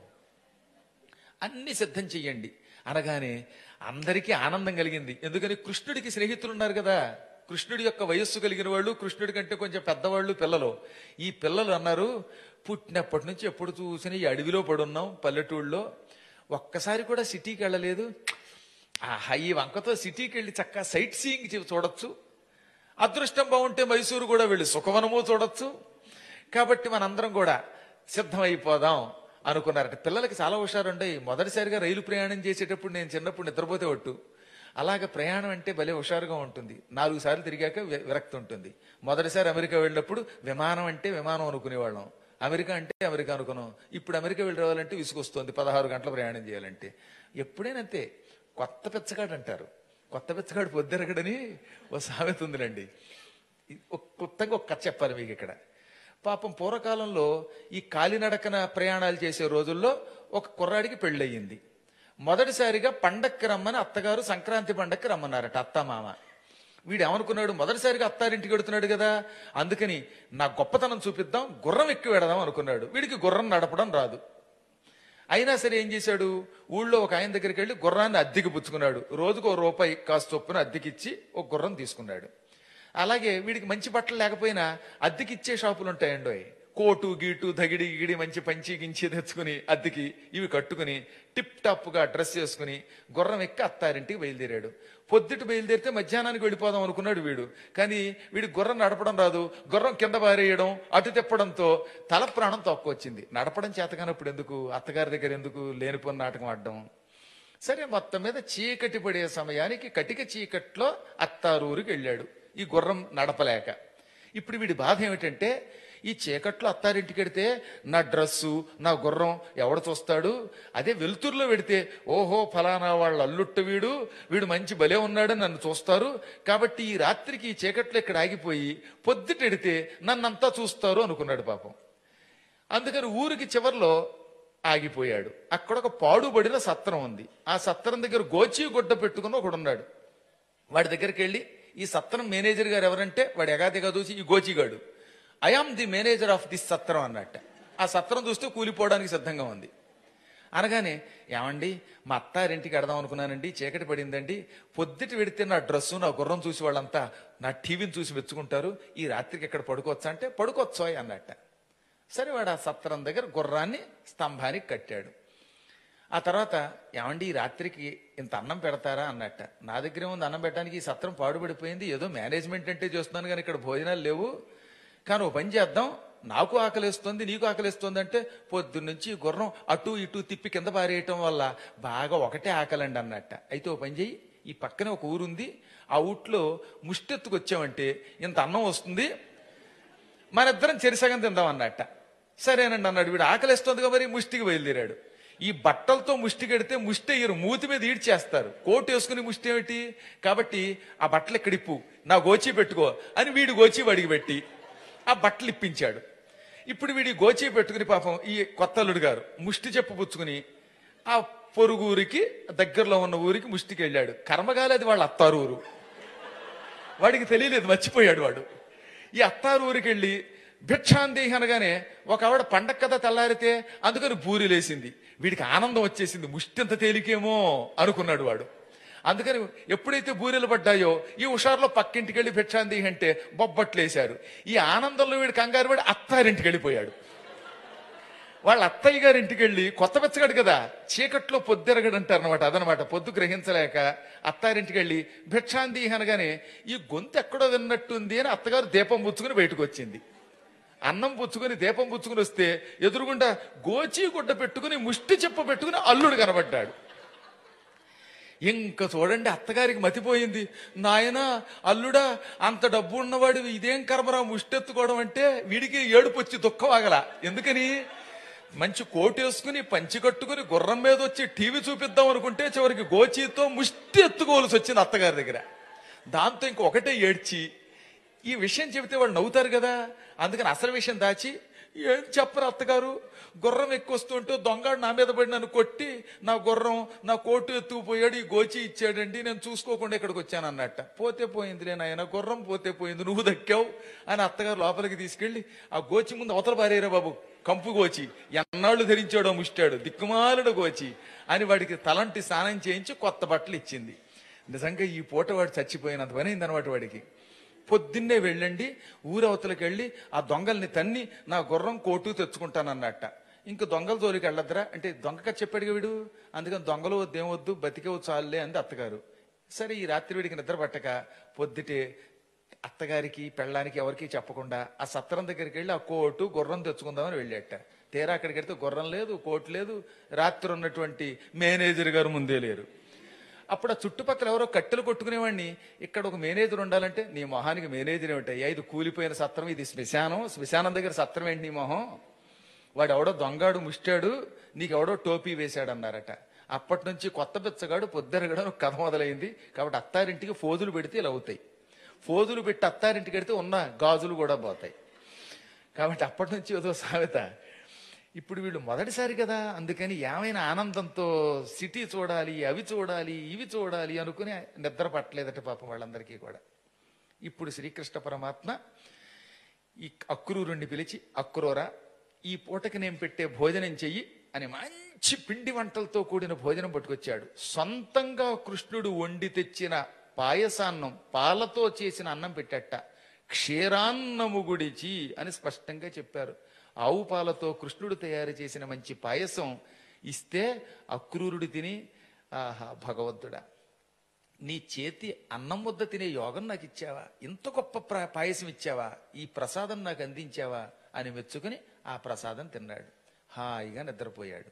అన్ని సిద్ధం చెయ్యండి అనగానే అందరికీ ఆనందం కలిగింది ఎందుకని కృష్ణుడికి స్నేహితులు ఉన్నారు కదా కృష్ణుడి యొక్క వయస్సు కలిగిన వాళ్ళు కృష్ణుడి కంటే కొంచెం పెద్దవాళ్ళు పిల్లలు ఈ పిల్లలు అన్నారు పుట్టినప్పటి నుంచి ఎప్పుడు చూసినా ఈ అడవిలో పడున్నాం పల్లెటూళ్ళలో ఒక్కసారి కూడా సిటీకి వెళ్ళలేదు ఆహా ఈ వంకతో సిటీకి వెళ్ళి చక్కగా సైట్ సీయింగ్ చూ- చూడొచ్చు అదృష్టం బాగుంటే మైసూరు కూడా వెళ్ళి సుఖవనము చూడొచ్చు కాబట్టి మనందరం కూడా సిద్ధమైపోదాం అనుకున్నారట పిల్లలకి చాలా హుషారుండే మొదటిసారిగా రైలు ప్రయాణం చేసేటప్పుడు నేను చిన్నప్పుడు నిద్రపోతే ఒట్టు అలాగ ప్రయాణం అంటే భలే హుషారుగా ఉంటుంది నాలుగు సార్లు తిరిగాక వి- విరక్తి ఉంటుంది మొదటిసారి అమెరికా వెళ్ళినప్పుడు విమానం అంటే విమానం అనుకునేవాళ్ళం అమెరికా అంటే అమెరికా అనుకున్నాం ఇప్పుడు అమెరికా వెళ్ళి రావాలంటే విసుగొస్తుంది పదహారు గంటల ప్రయాణం చేయాలంటే ఎప్పుడైనా అంతే కొత్త పెచ్చగాడు అంటారు కొత్త పెచ్చగాడు పొద్దెరగడని ఓ సామెత ఉందిలండి ఇది ఒక క్లుప్తంగా ఒక కథ చెప్పాలి మీకు ఇక్కడ పాపం పూర్వకాలంలో ఈ కాలినడకన ప్రయాణాలు చేసే రోజుల్లో ఒక కుర్రాడికి పెళ్ళయింది మొదటిసారిగా పండక్కి రమ్మని అత్తగారు సంక్రాంతి పండక్కి రమ్మన్నారట అత్త మామ వీడు ఏమనుకున్నాడు మొదటిసారిగా అత్తారింటికి వెడుతున్నాడు కదా అందుకని నా గొప్పతనం చూపిద్దాం గుర్రం ఎక్కి వెడదాం అనుకున్నాడు వీడికి గుర్రం నడపడం రాదు అయినా సరే ఏం చేశాడు ఊళ్ళో ఒక ఆయన దగ్గరికి వెళ్ళి గుర్రాన్ని అద్దెకి పుచ్చుకున్నాడు రోజుకు ఓ రూపాయి కాస్త చొప్పున అద్దెకిచ్చి ఒక గుర్రం తీసుకున్నాడు అలాగే వీడికి మంచి బట్టలు లేకపోయినా అద్దెకిచ్చే షాపులు ఉంటాయండి కోటు గీటు దగిడి గిడి మంచి పంచి గించి తెచ్చుకుని అద్దెకి ఇవి కట్టుకుని టిప్ టాప్ గా డ్రెస్ చేసుకుని గుర్రం ఎక్కి అత్తారింటికి బయలుదేరాడు పొద్దుట బయలుదేరితే మధ్యాహ్నానికి వెళ్ళిపోదాం అనుకున్నాడు వీడు కానీ వీడి గుర్రం నడపడం రాదు గుర్రం కింద పారేయడం అటు తిప్పడంతో తల ప్రాణం తక్కువచ్చింది నడపడం చేతకానప్పుడు ఎందుకు అత్తగారి దగ్గర ఎందుకు లేనిపోని నాటకం ఆడడం సరే మొత్తం మీద చీకటి పడే సమయానికి కటిక చీకట్లో అత్తారూరికి వెళ్ళాడు ఈ గుర్రం నడపలేక ఇప్పుడు వీడి బాధ ఏమిటంటే ఈ చీకట్లో అత్తారింటికి వెడితే నా డ్రస్సు నా గుర్రం ఎవడు చూస్తాడు అదే వెలుతురులో పెడితే ఓహో ఫలానా వాళ్ళ అల్లుట్టు వీడు వీడు మంచి భలే ఉన్నాడని నన్ను చూస్తారు కాబట్టి ఈ రాత్రికి ఈ చీకట్లో ఇక్కడ ఆగిపోయి పొద్దుటెడితే నన్నంతా చూస్తారు అనుకున్నాడు పాపం అందుకని ఊరికి చివర్లో ఆగిపోయాడు అక్కడ ఒక పాడుబడిన సత్రం ఉంది ఆ సత్రం దగ్గర గోచి గుడ్డ పెట్టుకుని ఒకడున్నాడు వాడి దగ్గరికి వెళ్ళి ఈ సత్రం మేనేజర్ గారు ఎవరంటే వాడు ఎగాదిగా చూసి ఈ గోచిగాడు I am the manager of this సత్రం అన్నట్ట ఆ సత్రం చూస్తే కూలిపోవడానికి సిద్ధంగా ఉంది అనగానే ఏమండి మా అత్తారింటికి వెడదాం అనుకున్నానండి చీకటి పడిందండి పొద్దుటి వెడితే నా డ్రెస్సు నా గుర్రం చూసి వాళ్ళంతా నా టీవీని చూసి మెచ్చుకుంటారు ఈ రాత్రికి ఎక్కడ పడుకోవచ్చా అంటే పడుకోవచ్చోయ్ అన్నట్ట సరే వాడు ఆ సత్రం దగ్గర గుర్రాన్ని స్తంభానికి కట్టాడు ఆ తర్వాత ఏమండి ఈ రాత్రికి ఇంత అన్నం పెడతారా అన్నట్ట నా దగ్గర ఉంది అన్నం పెట్టడానికి ఈ సత్రం పాడుపడిపోయింది ఏదో మేనేజ్మెంట్ అంటే చేస్తున్నాను కానీ ఇక్కడ భోజనాలు లేవు కానీ ఓ పని చేద్దాం నాకు ఆకలిస్తుంది నీకు ఆకలిస్తుంది అంటే పొద్దున్నుంచి ఈ గుర్రం అటు ఇటు తిప్పి కింద పారేయటం వల్ల బాగా ఒకటే ఆకలండి అన్నట్ట అయితే ఓ పని చెయ్యి ఈ పక్కనే ఒక ఊరుంది ఆ ఊట్లో ముష్టెత్తుకు వచ్చామంటే ఇంత అన్నం వస్తుంది మన ఇద్దరం చెరిసగం తిందాం అన్నట్ట సరేనండి అన్నాడు వీడు ఆకలిస్తుందిగా మరి ముష్టికి బయలుదేరాడు ఈ బట్టలతో ముష్టి కడితే ముష్టి అయ్యరు మూతి మీద ఈడ్చేస్తారు కోటు వేసుకుని ముష్టి ఏమిటి కాబట్టి ఆ బట్టలు ఎక్కడిప్పు నా గోచి పెట్టుకో అని వీడు గోచి వడిగి పెట్టి ఆ బట్టలు ఇప్పించాడు ఇప్పుడు వీడి గోచి పెట్టుకుని పాపం ఈ కొత్తల్లుడు గారు ముష్టి చెప్పు పుచ్చుకుని ఆ పొరుగు ఊరికి దగ్గరలో ఉన్న ఊరికి ముష్టికి వెళ్ళాడు కర్మగాలి అది వాళ్ళ అత్తారు ఊరు వాడికి తెలియలేదు మర్చిపోయాడు వాడు ఈ అత్తారు ఊరికి వెళ్ళి భిక్షాందేహి అనగానే ఒక ఆవిడ పండగ కదా తెల్లారితే అందుకని బూరిలేసింది వీడికి ఆనందం వచ్చేసింది ముష్టింత తేలికేమో అనుకున్నాడు వాడు అందుకని ఎప్పుడైతే బూరెలు పడ్డాయో ఈ హుషారులో పక్కింటికి వెళ్ళి భిక్షాందేహి అంటే బొబ్బట్లేశారు ఈ ఆనందంలో వీడు కంగారు పడి అత్తారింటికి వెళ్ళిపోయాడు వాళ్ళ అత్తయ్య గారి ఇంటికి వెళ్ళి కొత్త బెచ్చగాడు కదా చీకట్లో పొద్దెరగడు అంటారు అనమాట అదనమాట పొద్దు గ్రహించలేక అత్తారింటికి వెళ్ళి భిక్షాంది అనగానే ఈ గొంతు ఎక్కడో విన్నట్టుంది అని అత్తగారు దీపం పుచ్చుకుని బయటకు వచ్చింది అన్నం పుచ్చుకుని దీపం పుచ్చుకుని వస్తే ఎదురుగుండా గోచి గుడ్డ పెట్టుకుని ముష్టి చెప్ప పెట్టుకుని అల్లుడు కనబడ్డాడు ఇంక చూడండి అత్తగారికి మతిపోయింది నాయన అల్లుడా అంత డబ్బు ఉన్నవాడు ఇదేం కర్మరా ముష్టెత్తుకోవడం అంటే వీడికి ఏడుపు వచ్చి దుఃఖం ఆగల ఎందుకని మంచి కోటు వేసుకుని పంచి కట్టుకుని గుర్రం మీద వచ్చి టీవీ చూపిద్దాం అనుకుంటే చివరికి గోచీతో ముష్టి ఎత్తుకోవాల్సి వచ్చింది అత్తగారి దగ్గర దాంతో ఇంక ఒకటే ఏడ్చి ఈ విషయం చెబితే వాళ్ళు నవ్వుతారు కదా అందుకని అసలు విషయం దాచి ఏం చెప్పరు అత్తగారు గుర్రం ఎక్కువస్తుంటే దొంగడు నా మీద పడి నన్ను కొట్టి నా గుర్రం నా కోటు ఎత్తుకుపోయాడు ఈ గోచి ఇచ్చాడండి నేను చూసుకోకుండా ఇక్కడికి వచ్చాను అన్నట్ట పోతే పోయిందిలే నాయన గుర్రం పోతే పోయింది నువ్వు దక్కావు అని అత్తగారు లోపలికి తీసుకెళ్లి ఆ గోచి ముందు అవతల పారేరా బాబు కంపు గోచి ఎన్నాళ్ళు ధరించాడో ముష్టాడు దిక్కుమాలుడు గోచి అని వాడికి తలంటి స్నానం చేయించి కొత్త బట్టలు ఇచ్చింది నిజంగా ఈ పూట వాడు చచ్చిపోయినంత పని అయిందనమాట వాడికి పొద్దున్నే వెళ్ళండి ఊరవతలకి వెళ్ళి ఆ దొంగల్ని తన్ని నా గుర్రం కోటు తెచ్చుకుంటానన్నట్ట ఇంక దొంగల జోలికి వెళ్ళొద్దురా అంటే దొంగగా చెప్పాడుగా వీడు అందుకని దొంగలు వద్దేమొద్దు బతికేవు చాలులే అంది అత్తగారు సరే ఈ రాత్రి వీడికి నిద్ర పట్టక పొద్దుటే అత్తగారికి పెళ్ళానికి ఎవరికి చెప్పకుండా ఆ సత్రం దగ్గరికి వెళ్ళి ఆ కోటు గుర్రం తెచ్చుకుందామని వెళ్ళాట తీరా అక్కడికి వెళ్తే గుర్రం లేదు కోటు లేదు రాత్రి ఉన్నటువంటి మేనేజర్ గారు ముందే లేరు అప్పుడు ఆ చుట్టుపక్కల ఎవరో కట్టెలు కొట్టుకునేవాడిని ఇక్కడ ఒక మేనేజర్ ఉండాలంటే నీ మొహానికి మేనేజర్ ఏమిటయ్యా ఇది కూలిపోయిన సత్రం ఇది శ్మశానం శ్మశానం దగ్గర సత్రం ఏంటి నీ మొహం వాడు ఎవడో దొంగాడు ముష్టాడు నీకెవడో టోపీ వేశాడు అన్నారట అప్పటి నుంచి కొత్త బిచ్చగాడు పొద్దెరగడం ఒక కథ మొదలైంది కాబట్టి అత్తారింటికి ఫోజులు పెడితే ఇలా అవుతాయి ఫోజులు పెట్టి అత్తారింటికి వెడితే ఉన్న గాజులు కూడా పోతాయి కాబట్టి అప్పటి నుంచి ఏదో సామెత ఇప్పుడు వీళ్ళు మొదటిసారి కదా అందుకని ఏమైనా ఆనందంతో సిటీ చూడాలి అవి చూడాలి ఇవి చూడాలి అనుకుని నిద్ర పట్టలేదట పాపం వాళ్ళందరికీ కూడా ఇప్పుడు శ్రీకృష్ణ పరమాత్మ ఈ అక్రూరుణ్ణి పిలిచి అక్రూరా ఈ పూటకి నేను పెట్టే భోజనం చెయ్యి అని మంచి పిండి వంటలతో కూడిన భోజనం పట్టుకొచ్చాడు సొంతంగా కృష్ణుడు వండి తెచ్చిన పాయసాన్నం పాలతో చేసిన అన్నం పెట్టట క్షీరాన్నము గుడిచి అని స్పష్టంగా చెప్పారు ఆవు పాలతో కృష్ణుడు తయారు చేసిన మంచి పాయసం ఇస్తే అక్రూరుడు తిని ఆహా భగవంతుడా నీ చేతి అన్నం ముద్ద తినే యోగం నాకు ఇచ్చావా ఇంత గొప్ప ప్ర- పాయసం ఇచ్చావా ఈ ప్రసాదం నాకు అందించావా అని మెచ్చుకుని ఆ ప్రసాదం తిన్నాడు హాయిగా నిద్రపోయాడు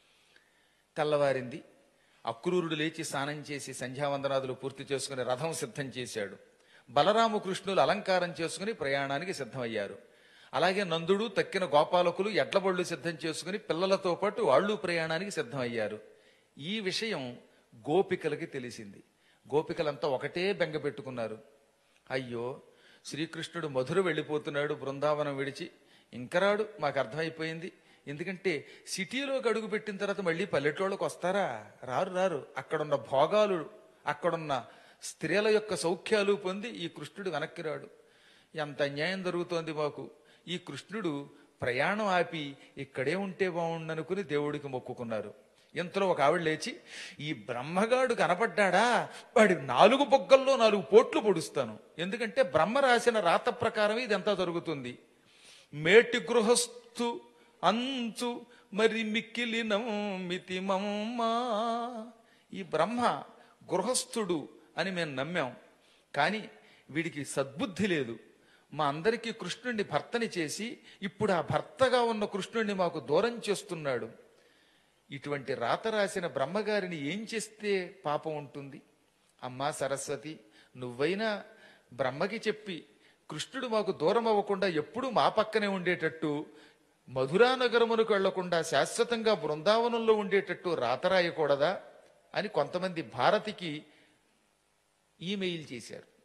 తెల్లవారింది అక్రూరుడు లేచి స్నానం చేసి సంధ్యావందనాదులు పూర్తి చేసుకుని రథం సిద్ధం చేశాడు బలరాము కృష్ణులు అలంకారం చేసుకుని ప్రయాణానికి సిద్ధమయ్యారు అలాగే నందుడు తక్కిన గోపాలకులు ఎడ్లబళ్ళు సిద్ధం చేసుకుని పిల్లలతో పాటు వాళ్ళు ప్రయాణానికి సిద్ధమయ్యారు ఈ విషయం గోపికలకి తెలిసింది గోపికలంతా ఒకటే బెంగ పెట్టుకున్నారు అయ్యో శ్రీకృష్ణుడు మధుర వెళ్ళిపోతున్నాడు బృందావనం విడిచి ఇంకరాడు మాకు అర్థమైపోయింది ఎందుకంటే సిటీలోకి అడుగు పెట్టిన తర్వాత మళ్ళీ పల్లెటూళ్ళకి వస్తారా రారు రారు అక్కడున్న భోగాలు అక్కడున్న స్త్రీల యొక్క సౌఖ్యాలు పొంది ఈ కృష్ణుడు వెనక్కి రాడు ఎంత అన్యాయం జరుగుతోంది మాకు ఈ కృష్ణుడు ప్రయాణం ఆపి ఇక్కడే ఉంటే బాగుండనుకుని దేవుడికి మొక్కుకున్నారు ఇంతలో ఒక ఆవిడ లేచి ఈ బ్రహ్మగాడు కనపడ్డాడా వాడి నాలుగు బొగ్గల్లో నాలుగు పోట్లు పొడుస్తాను ఎందుకంటే బ్రహ్మ రాసిన రాత ప్రకారం ఇదంతా జరుగుతుంది మేటి గృహస్థు అంచు మరి మిక్కిలిన మితిమమ్మా ఈ బ్రహ్మ గృహస్థుడు అని మేము నమ్మాం కానీ వీడికి సద్బుద్ధి లేదు మా అందరికీ కృష్ణుడిని భర్తని చేసి ఇప్పుడు ఆ భర్తగా ఉన్న కృష్ణుడిని మాకు దూరం చేస్తున్నాడు ఇటువంటి రాత రాసిన బ్రహ్మగారిని ఏం చేస్తే పాపం ఉంటుంది అమ్మా సరస్వతి నువ్వైనా బ్రహ్మకి చెప్పి కృష్ణుడు మాకు దూరం అవ్వకుండా ఎప్పుడూ మా పక్కనే ఉండేటట్టు మధురా నగరమునకు వెళ్లకుండా శాశ్వతంగా బృందావనంలో ఉండేటట్టు రాతరాయకూడదా అని కొంతమంది భారతికి ఈమెయిల్ చేశారు